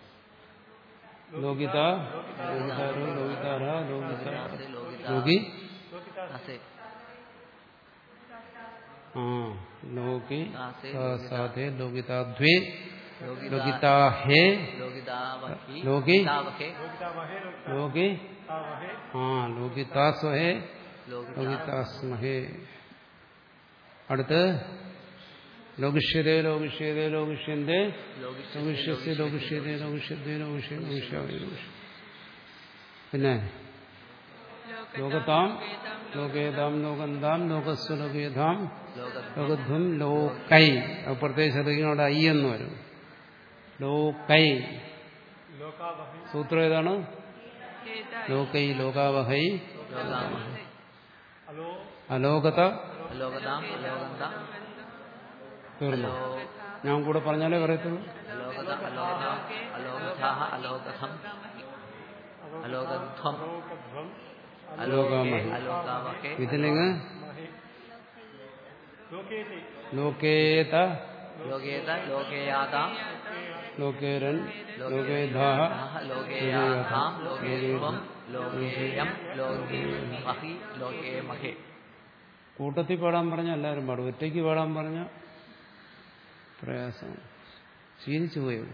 ലോകിത ലോകിതാരോ ലോകിതാര ലോകിത ലോകിതാസേ ലോകിതാ ലോകി അസേ ആ ലോകി ആസേ സാധേ ലോകിതാദ്വേ ലോകിതാ ലോകിതാഹേ ലോകിതാവഹി ലോകി താവഹേ ലോകിതാ വഹേ ലോകിതാ ലോകി വഹേ ആ ലോകിതാസ്വഹേ ലോകിതാ ലോകിതാസ്മഹേ അടുത്ത് ലോകിഷ്യതേ ലോകിഷ്യതേ ലോകിഷ്യന്തേ ലോകിഷ്യസ്യ ലോകിഷ്യതേ ലോകിഷ്യതേ ലോകിഷ്യ ലോകിഷ്യാവേ ലോകിഷ്യ പിന്നെ ലോകതാം ലോകേതാം ലോകന്താം ലോകസ്വ ലോകേതാം ലോകത്വം ലോകധ്വം ലോകൈ അത് പ്രത്യേക ശ്രദ്ധിക്കുന്നവിടെ ഐ എന്ന് വരും ലോകൈ ലോകാ വഹേ സൂത്രം ഏതാണ് ഏതായി ലോകൈ ലോകാവഹൈ ലോകാമഹേ അലോ അലോകത ലോകതാം അലോകന്താം തീർന്നു ഞാൻ കൂടെ പറഞ്ഞാലേ പറയത്തുള്ളൂ അലോകത അലോകതാം അലോകഥാഹ അലോകഥം അലോകധ്വം ലോകധ്വം അലോകേ അലോകാവഹേ ഇതിലിങ് മഹേ ലോകേതി ലോകേത ലോകേത ലോകേയാതാം ലോകേരൻ ലോകേധാഹ ലോകേയാതാം ലോകേത്വം ലോകേയം ലോകേ മഹി ലോകേ മഹേ കൂട്ടത്തിൽ പാടാൻ പറഞ്ഞ എല്ലാവരും പാടും ഒറ്റയ്ക്ക് പാടാൻ പറഞ്ഞ പ്രയാസം ശീലിച്ചു പോയോ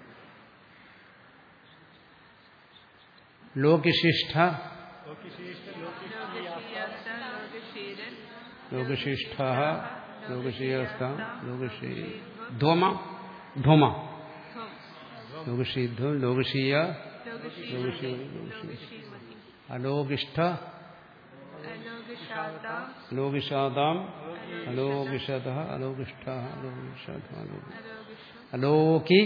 ലോകിശിഷ്ഠ ലോകിശേഷ ലോകി ലോകശീയസ്ഥ ലോകശീലൻ ലോകശിഷ്ഠ ലോകശീയസ്ഥ ലോകശീ ധ്വമ ധ്വമ ധ്വം ലോകശീധ്വം ലോകശീയ ലോകശീ ലോകശീ ലോകശീമഹി അലോകിഷ്ഠ ലോകശാത ലോകിഷാദാം അലോകിഷത അലോകിഷ്ഠ അലോകിഷത അലോകശ അലോകി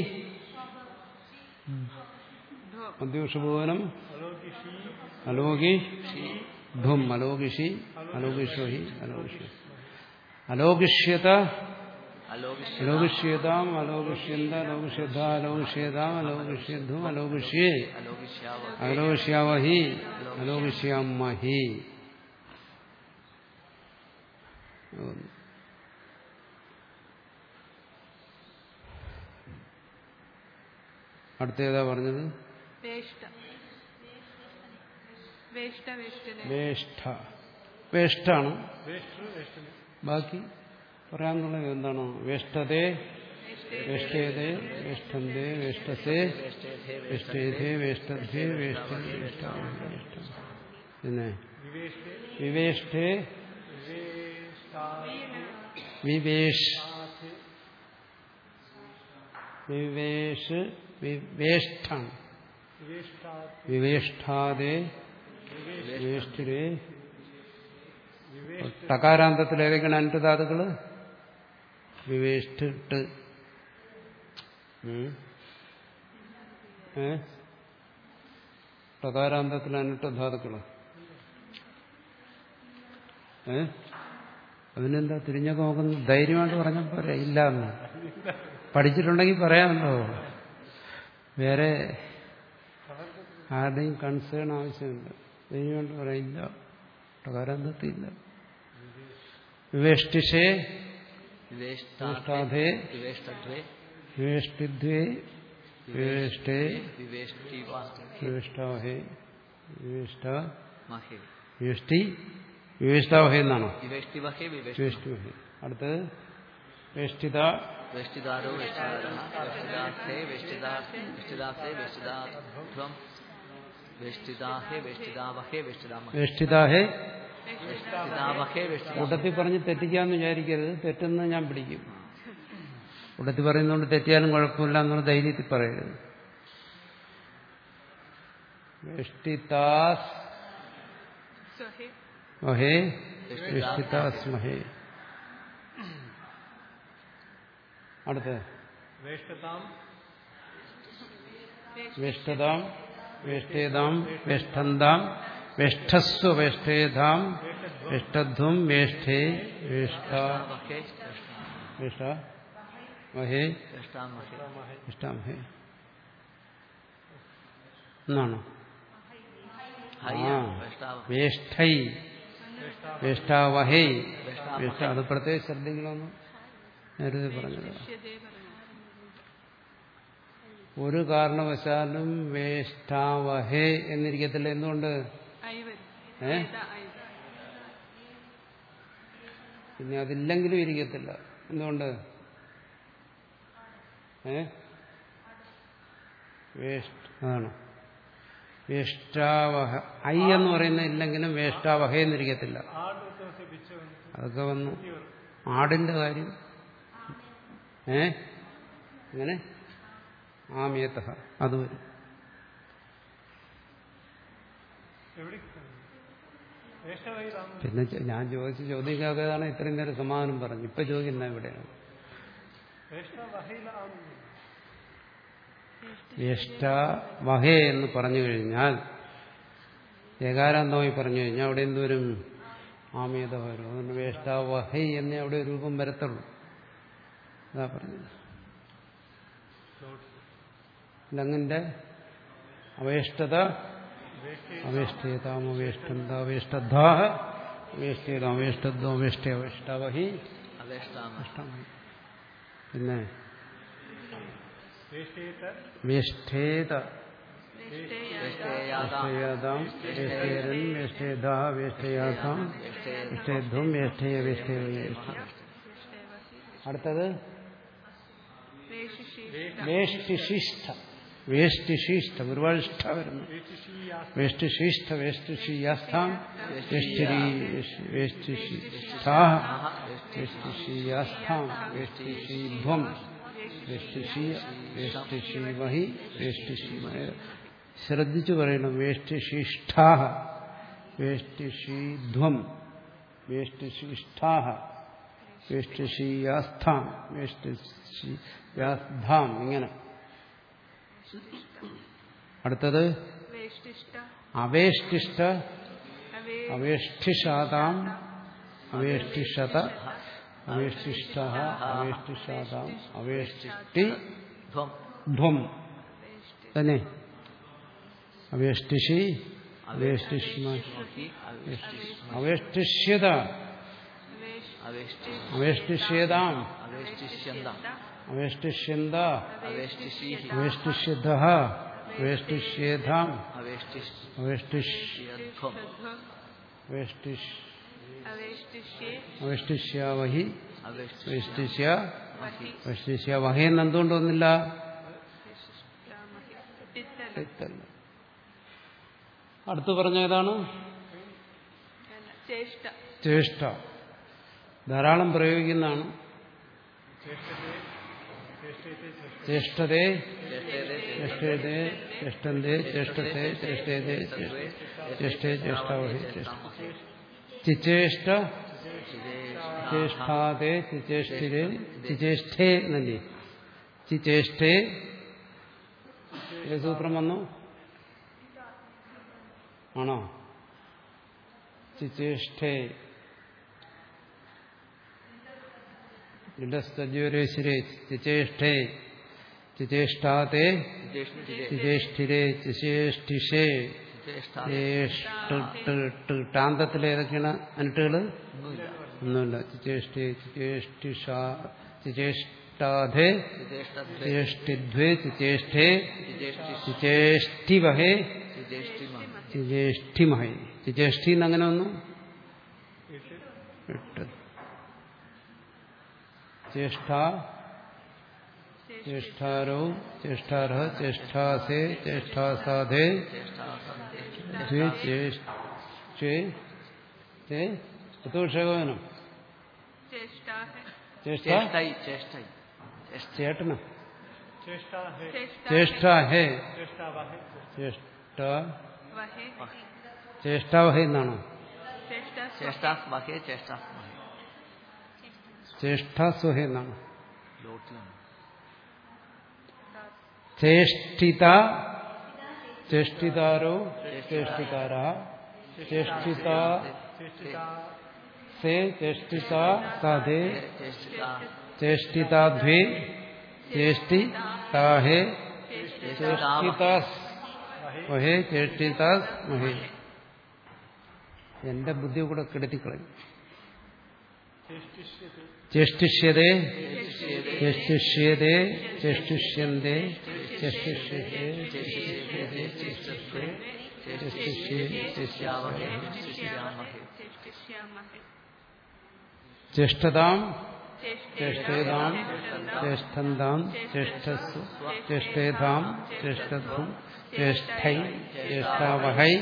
ധ്വം മധ്യവിഷഭുവനം അലോകിഷി അലോകി ധും അലോകിഷി അലോകിഷോഹി അലോകിഷി അലോകിഷ്യത അലോകിഷ്യ അലോകിഷ്യതാം അലോകിഷ്യന്ത അലോകിഷ്യത അലോകിഷ്യതാം അലോകിഷ്യധു അലോകിഷ്യേ അലോകിഷ്യാവഹേ അലോകിഷ്യാവഹി അലോകിഷ്യാമഹി അടുത്തേതാ പറഞ്ഞത് വേഷ്ട വേഷ്ട വേഷ്ടന് വേഷ്ഠ വേഷ്ടാണ് വേഷ്ടു വേഷ്ടന് ബാക്കി പറയാനുള്ളത് എന്താണ് വേഷ്ടതേ വേഷ്ടേതേ വേഷ്ടന്തേ വേഷ്ടസേ വേഷ്ടേതേ വേഷ്ടധ്യേ വേഷ്ട വേഷ്ട വേഷ്ട പിന്നെ വിവേഷ്ടേ വിവേഷ്ടേ വിവേഷ്ടാ വിവേഷ് വിവേഷ് വിവേഷ്ടാണ് വിവേഷ്ടാ വിവേഷ്ടാതേ വിവേഷ്ടിരേ വിവേഷ്ട ടകാരാന്തത്തിൽ ഏതൊക്കെയാണ് അൻപ് ധാതുക്കള് വിവേഷ്ടിട്ട് ഉം. ഏ ടകാരാന്തത്തിൽ അനിട്ട ധാതുക്കള് ഏ അതിനെന്താ തിരിഞ്ഞൊക്കെ നോക്കുന്നത് ധൈര്യമായിട്ട് പറഞ്ഞാൽ പോരെ ഇല്ല എന്ന് പഠിച്ചിട്ടുണ്ടെങ്കിൽ പറയാമല്ലോ വേറെ ആരുടെയും കൺസേൺ ആവശ്യമില്ല ധൈര്യമായിട്ട് പറയില്ല ടകാരാന്തത്തില്ല വിവേഷ്ടിഷേ विवेष्टाधे विवेष्टाधे विवेष्टत्वे വിവേഷ്ടിദ്വേ വിവേഷ്ടേ विवेष्टिवा വിവേഷ്ടാവഹേ വിവേഷ്ട महे വിവേഷ്ടി വിവേഷ്ടാവഹേ എന്നാണോ विवेष्टिवहे विवेष्टि വിവേഷ്ടിവഹേ അടുത്തത് വേഷ്ടിത वेष्टिदारो वेष्टिदारः वेष्टिदास्ते वेष्टिदास्ते वेष्टिदास्ते वेष्टिदाध्वम् वेष्टिदाहे वेष्टिदावहे वेष्टिदामहे വേഷ്ടിതാഹേ वेष्टिदावहे वेष्टिदा കൂട്ടത്തിൽ പറഞ്ഞ് തെറ്റിക്കാന്ന് വിചാരിക്കരുത് തെറ്റെന്ന് ഞാൻ പിടിക്കും കൂട്ടത്തിൽ പറയുന്നതുകൊണ്ട് തെറ്റിയാലും കുഴപ്പമില്ല എന്നുള്ള ധൈര്യത്തിൽ പറയരുത് വേഷ്ടിതാസ് സ്വഹേ മഹേ വേഷ്ടിതാസ് മഹേ അടുത്ത് വേഷ്ടതാം വേഷ്ടതാം വേഷ്ടേതാം വേഷ്ടന്താം വേഷ്ടസ്വ വേഷ്ടേതാം വേഷ്ടധ്വം വേഷ്ടേ വേഷ്ട वहे വേഷ്ട മഹേ वेष्टामहे വേഷ്ടാമഹേ എന്നാണോ हय ആ. वेष्टावहे വേഷ്ടൈ വേഷ്ടാവഹേ വേഷ്ട അത് പ്രത്യേകം ശ്രദ്ധിക്കണമെന്ന് നേരത്തെ പറഞ്ഞത് ദൃശ്യതേ പറഞ്ഞു ഒരു കാരണവശാലും വേഷ്ടാവഹേ എന്നിരിക്കത്തില്ല എന്തുകൊണ്ട് ഐ വരും ഏ ഇതാ ഐ പിന്നെ അതില്ലെങ്കിലും ഇരിക്കത്തില്ല എന്തുകൊണ്ട് ഏ വേസ്റ്റ് അതാണ് വേഷ്ടാവഹ ഐ എന്ന് പറയുന്ന ഇല്ലെങ്കിലും വേഷ്ടാവഹ എന്നിരിക്കത്തില്ല ആട് ദിവസം പിച്ച് വന്നു അതൊക്കെ വന്നു ആടിന്റെ കാര്യം ഏ അങ്ങനെ ആമിയത്ത അത് വരും എവിടെ വേഷ്ടമായി താം പിന്നെ ചെ- ഞാൻ ചോദിച്ച ചോദ്യക്കാതാണ് ഇത്രയും നേരം സമാധാനം പറഞ്ഞു ഇപ്പൊ ചോദിക്കുന്ന എവിടെയാണ് വേഷ്ട വഹയിലാം ജ്യേഷ്ഠ വഹേ എന്ന് പറഞ്ഞു കഴിഞ്ഞാൽ ഏകാരാന്തമായി പറഞ്ഞു കഴിഞ്ഞാൽ അവിടെ എന്തോരും ആമീത വരും അതുകൊണ്ട് വേഷ്ട വഹൈ എന്നേ അവിടെ രൂപം വരത്തുള്ളൂ അതാ പറഞ്ഞത് ലങ്ങിന്റെ അവേഷ്ടത അവേഷ്ടേതാം അവേഷ്ടന്ത അവേഷ്ടധാ അവേഷ്ടേതാം അവേഷ്ടദ്വം അവേഷ്ട അവേഷ്ടവഹി अवेष्टामहे അഷ്ടമഹി പിന്നെ വേഷ്ടേത വേഷ്ഠേത वेष्टेयादाम् വേഷ്ടേയാതാം വേഷ്ടേരൻ വേഷ്ടേധാ വേഷ്ടയാതാം വേഷ്ടേധ്വം വേഷ്ടേയ വേഷ്ടേയ അടുത്തത് വേഷ്ടിശിഷ്ട വേഷ്ടിശിഷ്ട ഒരുപാട് ഇഷ്ട വരുന്നു വേഷ്ടിശിഷ്ട വേഷ്ടിശീയാസ്ഥാം വേഷ്ടിരി വേഷ്ടിശിഷ്ഠാ വേഷ്ടിശീയാസ്ഥാം വേഷ്ടിശീധ്വം വേഷ്ടിശീയ വേഷ്ടിശീമഹി വേഷ്ടിശീമയ ശ്രദ്ധിച്ചു പറയണം വേഷ്ടിശിഷ്ഠാ വേഷ്ടിശീധ്വം വേഷ്ടിശിഷ്ഠാ വേഷ്ടിശീയാസ്ഥാം വേഷ്ടിശീയാസ്ഥാം ഇങ്ങനെ അടുത്തത് വേഷ്ടിഷ്ട അവേഷ്ടിഷ്ട അവേ അവേഷ്ടിഷാതാം അവേഷ്ടിഷത അവേഷ്ടിഷ്ട അവേഷ്ടിഷാതാം അവേഷ്ടിഷ്ടി ध्वम् ധ്വം തന്നെ അവേഷ്ടിഷി അവേഷ്ടിഷ്മ मुखी अवेष्टिष्म അവേഷ്ടിഷ്യത अवेष्टि അവേഷ്ടിഷ്യേതാം अवेष्टिष्यन्द അവേഷ്ടിഷ്യന്ത अवेष्टिशीः അവേഷ്ടിഷ്യത അവേഷ്ടിഷ്യേതാം अवेष्टिष्यध्वम् അവേഷ്ടിഷ് അവേഷ്ടിഷ് അവേഷ്ടിഷ്യേ അവേഷ്ടിഷ്യാവഹി अवेष्टिष्य അവേഷ്ടിഷ്യ മഹി അവേഷ്ടിഷ്യ വഹയെന്ന് എന്തുകൊണ്ട് വന്നില്ല വിശിഷ്ടാമഹി തിത്തല തെറ്റല്ല. അടുത്ത് പറഞ്ഞ ഏതാണ് ചേഷ്ട ചേഷ്ട ധാരാളം പ്രയോഗിക്കുന്നതാണ് ചേഷ്ടതേ ചേഷ്ടതേ ചേഷ്ടന്തേ ചേഷ്ടത്തെ ചേഷ്ടേതേ ചേഷ്ടേ ചേഷ്ടാവഹി ചിച്ചേഷ്ട ചേഷ്ടാതേ ചിചേഷ്ടിരേ ചിചേഷ്ഠേ എന്നല്ലേ ചിചേഷ്ഠേ ഏത് സൂത്രം വന്നു ആണോ ചിചേഷ്ഠേ ഇടസ്തജ്വരേശ്വരേ ചിചേഷ്ഠേ ചിചേഷ്ടാതേ ചിചേഷ്ഠിരേ ചിചേഷ്ഠിഷേ ज्येष्ठा ടാന്തത്തിൽ ഏതൊക്കെയാണ് അനിട്ടുകൾ ഒന്നുമില്ല ഒന്നുമില്ല ചിചേഷ്ടേ ചിചേഷ്ടിഷ ചിചേഷ്ടാധേ ചിതേഷ്ടദ്വേ ചിചേഷ്ടിദ്വേ ചിചേഷ്ടേ ചിതേഷ്ടി ചിചേഷ്ടിവഹേ ചിതേഷ്ടിമ ചിചേഷ്ടിമഹേ ചിചേഷ്ടി എന്നങ്ങനെ വന്നു എട്ട് ചേഷ്ട ചേഷ്ടാരോ ചേഷ്ടാരഹ ചേഷ്ടാസേ ചേഷ്ടാസാധേ ദ്വേ ചേഷ്ടേ ചേ ചതുർഷകവനം चेष्टा है ചേഷ്ട ചേഷ്ടായി ചേഷ്ടായി ചേഷ്ട ചേട്ടന चेष्टा है चेष्टा ചേഷ്ട ഹേ चेष्टा वाहे ചേഷ്ട वह ചേഷ്ടാവഹ എന്നാണോ चेष्टा ചേഷ്ടാസ് വാക്യേ ചേഷ്ടാസ് മഹേ ചേഷ്ടാസ്വഹ എന്നാണോ ലോട്ടിലാണ് ചേഷ്ടിത ചേഷ്ടിതാരോ ചേഷ്ടിതാര ചേഷ്ടിത चेष्टिता സേ ചേഷ്ടിത സാധേ ചേഷ്ടിത ചേഷ്ടിതാധ്വേ ചേഷ്ടിതാഹേ ചേഷ്ടിതാവ ചേഷ്ടിതാസ് മഹേ ചേഷ്ടിതാസ് മഹേ എന്റെ ബുദ്ധി കൂടെ കെടുത്തിക്കളയും चेष्टिष्यते ചേഷ്ടിഷ്യതേ ചേഷ്ടിഷ്യതേ ചേഷ്ടിഷ്യന്തേ ചേഷ്ടിഷ്യതേ ചേഷ്ടിഷ്യേ ചേഷ്ടിഷ്യേ ചേഷ്ട്യാവഹേ ചേഷ്ട്യാമഹേ चेष्टिष्यामहे ചേഷ്ടതാം चेष्टेतां ചേഷ്ടേതാം ചേഷ്ടന്താം ചേഷ്ടസ്സു ചേഷ്ടേതാം ചേഷ്ടധ്വം ചേഷ്ടൈ ചേഷ്ടാവഹൈ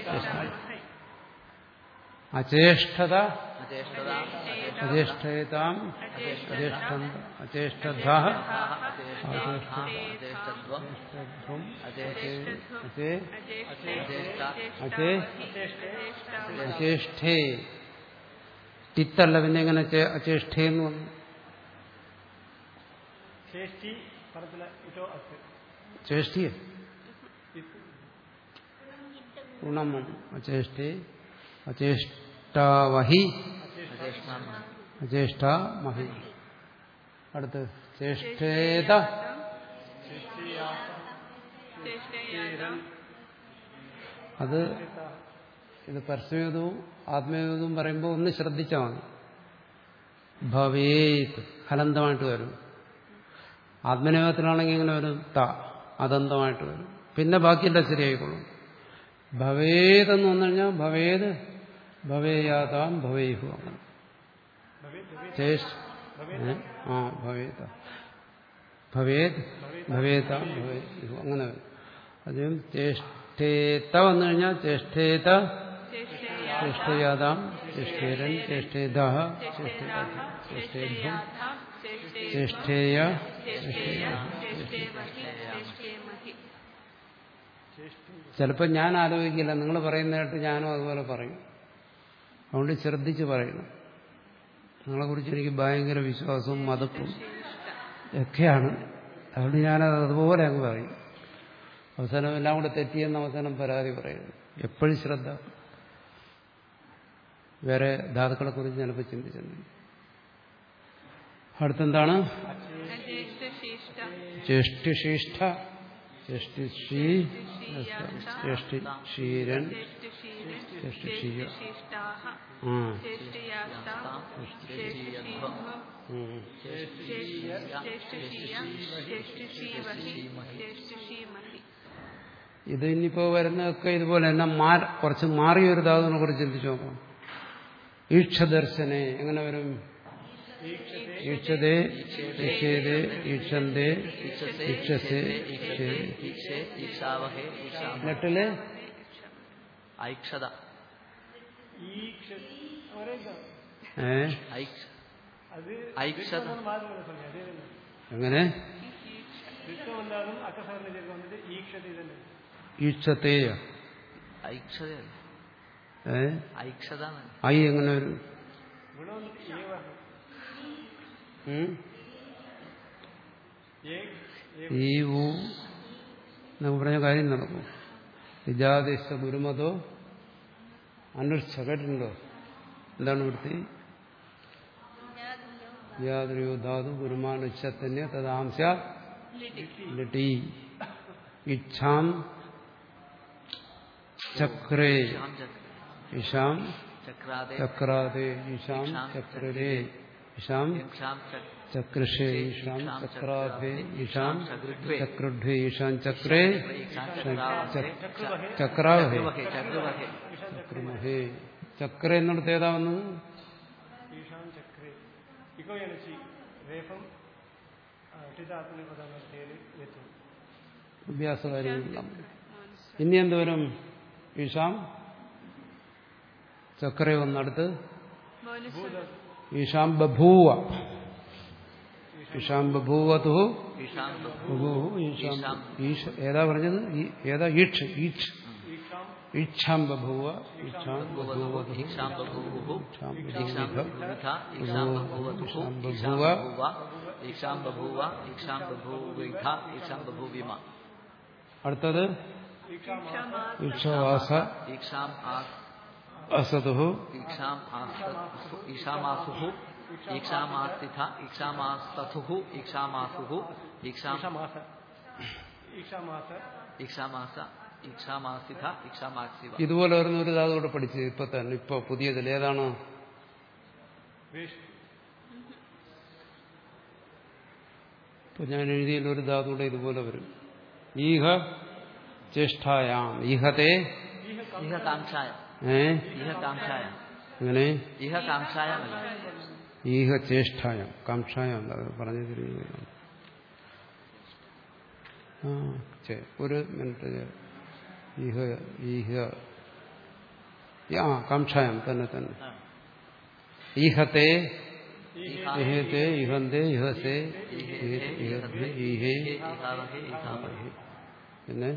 അചേഷ്ടത അചേഷ്ടത അചേഷ്ടേതാം അചേഷ്ട അചേഷ്ടധ അചേഷ്ടത്വം ചേഷ്ടധ്വം അചേഷ്ട അചേ അചേഷ്ട അചേ അചേഷ്ടേ ടിത്തല്ല പിന്നെ എങ്ങനെ ചേ- അചേഷ്ടേന്ന് വന്നു चेष्टि परतल इतो अस्ति ചേഷ്ടിയ ഗുണം വന്നു അചേഷ്ടേ അചേഷ്ടാവഹി അചേഷ്ടാമ അചേഷ്ടാമഹി അടുത്ത് ചേഷ്ടേത चेष्टयातां അത് ഇത് പരസ്യവേദവും ആത്മവേദവും പറയുമ്പോൾ ഒന്ന് ശ്രദ്ധിച്ചാൽ മതി ഭവേത് ഹലന്തമായിട്ട് വരും ആത്മനിയോഗത്തിലാണെങ്കിൽ ഇങ്ങനെ വരും ത അതന്തമായിട്ട് വരും പിന്നെ ബാക്കിയെല്ലാം ശരിയായിക്കൊള്ളും ഭവേതെന്ന് വന്നു കഴിഞ്ഞാൽ ഭവേത് ഭവേയാതാം ഭവേഹു അങ്ങനെ ചേഷ് ഏ? ആ ഭവേത ഭവേത് ഭവേതാം ഭവേഹു അങ്ങനെ വരും അതും ചേഷ്ടേത വന്നു കഴിഞ്ഞാൽ ചേഷ്ടേത ചേഷ്ടയാതാം ചേഷ്ടേരൻ ചേഷ്ടേത ചേഷ്ടേത ചേഷ്ടേധ്വം ചേഷ്ടേയ ചിലപ്പോൾ ഞാൻ ആലോചിക്കില്ല നിങ്ങൾ പറയുന്നതായിട്ട് ഞാനും അതുപോലെ പറയും അതുകൊണ്ട് ശ്രദ്ധിച്ച് പറയണം നിങ്ങളെക്കുറിച്ച് എനിക്ക് ഭയങ്കര വിശ്വാസവും മതപ്പും ഒക്കെയാണ് അതുകൊണ്ട് ഞാനത് അതുപോലെ അങ്ങ് പറയും അവസാനം എല്ലാം കൂടെ തെറ്റിയെന്ന് അവസാനം പരാതി പറയുന്നു എപ്പോഴും ശ്രദ്ധ വേറെ ധാതുക്കളെ കുറിച്ച് ചിലപ്പോൾ ചിന്തിച്ചിട്ടുണ്ട് അടുത്തെന്താണ് ചേഷ്ടിശിഷ്ട ചേഷ്ടിഷീ ചേഷ്ടിഷീരൻ ചേഷ്ടിഷീയ ആ ഉം. ഇത് ഇനിയിപ്പോ വരുന്നതൊക്കെ ഇതുപോലെ തന്നെ മാ കുറച്ച് മാറിയ ഒരു ധാതുവിനെ കുറിച്ച് ചിന്തിച്ചു നോക്കാം ഈക്ഷദർശനെ എങ്ങനെ വരും ഈക്ഷതേ ഈക്ഷേതേ ഈക്ഷന്തേ ഈക്ഷസേ ഈക്ഷേ ഈക്ഷേ ഈക്ഷാവഹേ ഈക്ഷാമ നെട്ടില് ഐക്ഷത ஈக்ஷ ஒரே தான் ഏ ഐക്ഷ அது ஐக்ஷத. விருத்தம் மாறி வர சொல்லுங்க அதே தான் എങ്ങനെ விருத்தம் வந்தாலும் அக்கசாரண சேர்க்க வந்துட்டு ஈக்ஷதை தானே ഈക്ഷതേയ ഐക്ഷതയല്ല ഏ ഐക്ഷത എന്നാണ്. ഐ എങ്ങനെ വരും குணம் வந்துட்டு ஏ வரணும் ഉം? ஏ ஏ ഈ ഊ എന്നൊക്കെ പറഞ്ഞ കാര്യം നടക്കും വിജാദേശ ഗുരുമതോ അന്വേഷിച്ച കേട്ടിട്ടുണ്ടോ എന്താണ് വൃത്തി യാതൊരു ധാതു ഗുരുമാനുച്ഛത്തിന് തദാംശ ലിട്ടി ഇച്ഛാം ചക്രേ ശ്യാം ചക്ര ഇഷാം ചക്രാദേ ചക്രാദേ ഈശാം ചക്രരേ ഈശാം യക്ഷാം ച- ചക്രഷേ ഈശാം ചക്രാധേ ഈശാം ചകൃഡ്വേ ചക്രുഡ്വേ ഈശാം ചക്രേ ഈശാം ചക്രാവഹേ ചക്രാവഹേ ചക്രവഹേ ചക്രവഹേ ചക്രമഹേ ചക്ര എന്നിടത്ത് ഏതാ വന്നത് ഈശാം ചക്രേ ഇക്കോ എനച്ചി രേഫം ടിതാത്മനെ പദാർത്ഥയിൽ എത്തും അഭ്യാസകാര്യങ്ങളെല്ലാം ഇനി എന്തുവരും ഈശാം ചക്ര വന്നടുത്ത് മോനുസ്വരം ഈശാം ബഭൂവ ഈശാം ബഭൂവതു ഈശാം ബഭൂവു ഈശാം ഈശ ഏതാ പറഞ്ഞത് ഈ- ഏതാ ഈക്ഷ ഈക്ഷ ഈക്ഷാം ഈക്ഷാം ബഭൂവ ഈക്ഷാം ബഭൂവതു ഈക്ഷാം ബഭൂവു ഈക്ഷാം ഈക്ഷാം ബഭൂവ ബഭൂവിധ ഈക്ഷാം ബഭൂവതുഹു ഈക്ഷാം ഈക്ഷാം ബഭൂവ ബഭൂവ ഈക്ഷാം ബഭൂവ ഈക്ഷാം ബഭൂവിധ ഈക്ഷാം ബഭൂവിമ അടുത്തത് ക്ഷമാ ഈക്ഷവാസ ഈക്ഷാം ആസ് അസതു ഈക്ഷാം ആസ്തു ഈക്ഷാമാസുഹു ഈക്ഷാമാസ്തിഥ ഈക്ഷാമാസ്തഥുഹു ഈക്ഷാമാസുഹു ഈക്ഷാം ഈക്ഷാമാസ ഈക്ഷാമാസ ഈക്ഷാമാസ ഈക്ഷാമാസിഥ ഈക്ഷാമാക്സിവ ഇതുപോലെ വരുന്ന ഒരു ധാതു കൂടെ പഠിച്ച് ഇപ്പൊ തന്നെ ഇപ്പൊ പുതിയതിൽ ഏതാണ് വേഷ് ഇപ്പൊ ഞാൻ എഴുതിയതിൽ ഒരു ധാതു കൂടെ ഇതുപോലെ വരും ഈഹ ചേഷ്ടായാം ഈഹത്തെ ഇഹ കാംക്ഷായ ഏ ഇഹ കാംക്ഷായ അങ്ങനെ ഇഹ കാംക്ഷായമല്ല ഈഹ ചേഷ്ടായം കാംക്ഷായം അല്ല അത് പറഞ്ഞു തരുന്നു ആ ചെ ഒരു മിനിറ്റ് ഈഹ ഈഹ ആ കാംക്ഷായം തന്നെ തന്നെ ഈഹത്തെ ഇഹത്തെ ഇഹന്തെ ഇഹസെ ഇഹദ്ഭ്യ ഈഹേ ഇഹാവഹേ ഇഹാവഹേ പിന്നെ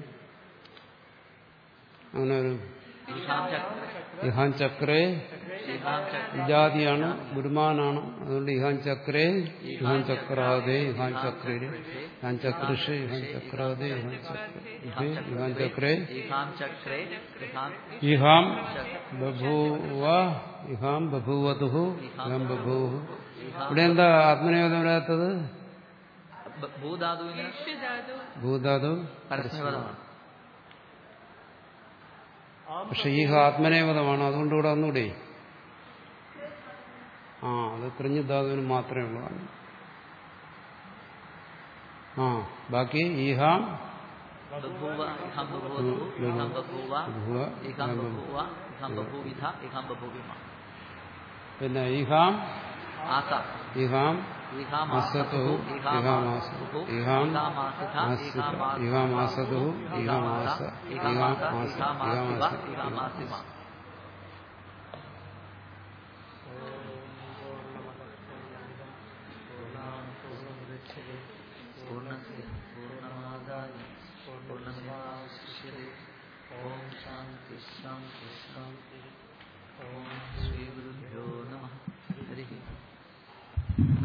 അങ്ങനെ ഒരു ഇഹാം ചക്ര ഇഹാൻ ചക്രേ ഇഹാം ചക്ര ജാതിയാണ് ഗുരുമാനാണ് അതുകൊണ്ട് ഇഹാൻ ചക്രേ ഇഹാൻ ചക്രാദേ ഇഹാൻ ചക്രേ ഇഹാൻ ചക്രഷേ ഇഹാൻ ചക്രാദേ ഇഹാൻ ചക്രേ ഇഹാൻ ചക്രേ ഇഹാം ചക്രേ ഇഹാം ഇഹാം ബഭൂവ ഇഹാം ബഭൂവതുഹു ഇഹാം ബഭൂവു ഇവിടെ എന്താ ആത്മനിയോഗം വരാത്തത് ബ- ഭൂധാതുവിന് ഇഷ്യധാതു ഭൂധാതു പരസ്മപദമാണ് പക്ഷെ ഈഹ ആത്മനേപദമാണ് അതുകൊണ്ട് ഇവിടെ ഒന്നുകൂടെ ആ അത് കൃഞ്ഞു ധാതുവിന് മാത്രമേ ഉള്ളതാണ് ആ ബാക്കി ഈഹാം ബഭൂവ ഇഹം ബഭൂവതു ഇഹം ബഭൂവ ബഭൂവ ഇഹം ബഭൂവ ഇഹം ബഭൂവിധ ഇഹം ബഭൂവിമ പിന്നെ ഈഹാം ആസ ഈഹാം ഇഹാമാസതു അസതു ഇഹാമാസുഹു ഇഹാം ഇഹാമാസിഥ ആസിത ഈഹാമാസതു ഈഹാമാസ ഇഹാമാസ ഈഹാമാസ ഇഹാമാസിവ ഈഹാമാസ ഇഹാമാസിമ പൂർണ്ണസ്യ പൂർണ്ണമാദായ പൂർണ്ണമേവാവശിഷ്യത്തെ ഓം ശാന്തി ശാന്തി ശാന്തി ഓം ശ്രീ ഗുരുഭ്യോ നമ ഹരി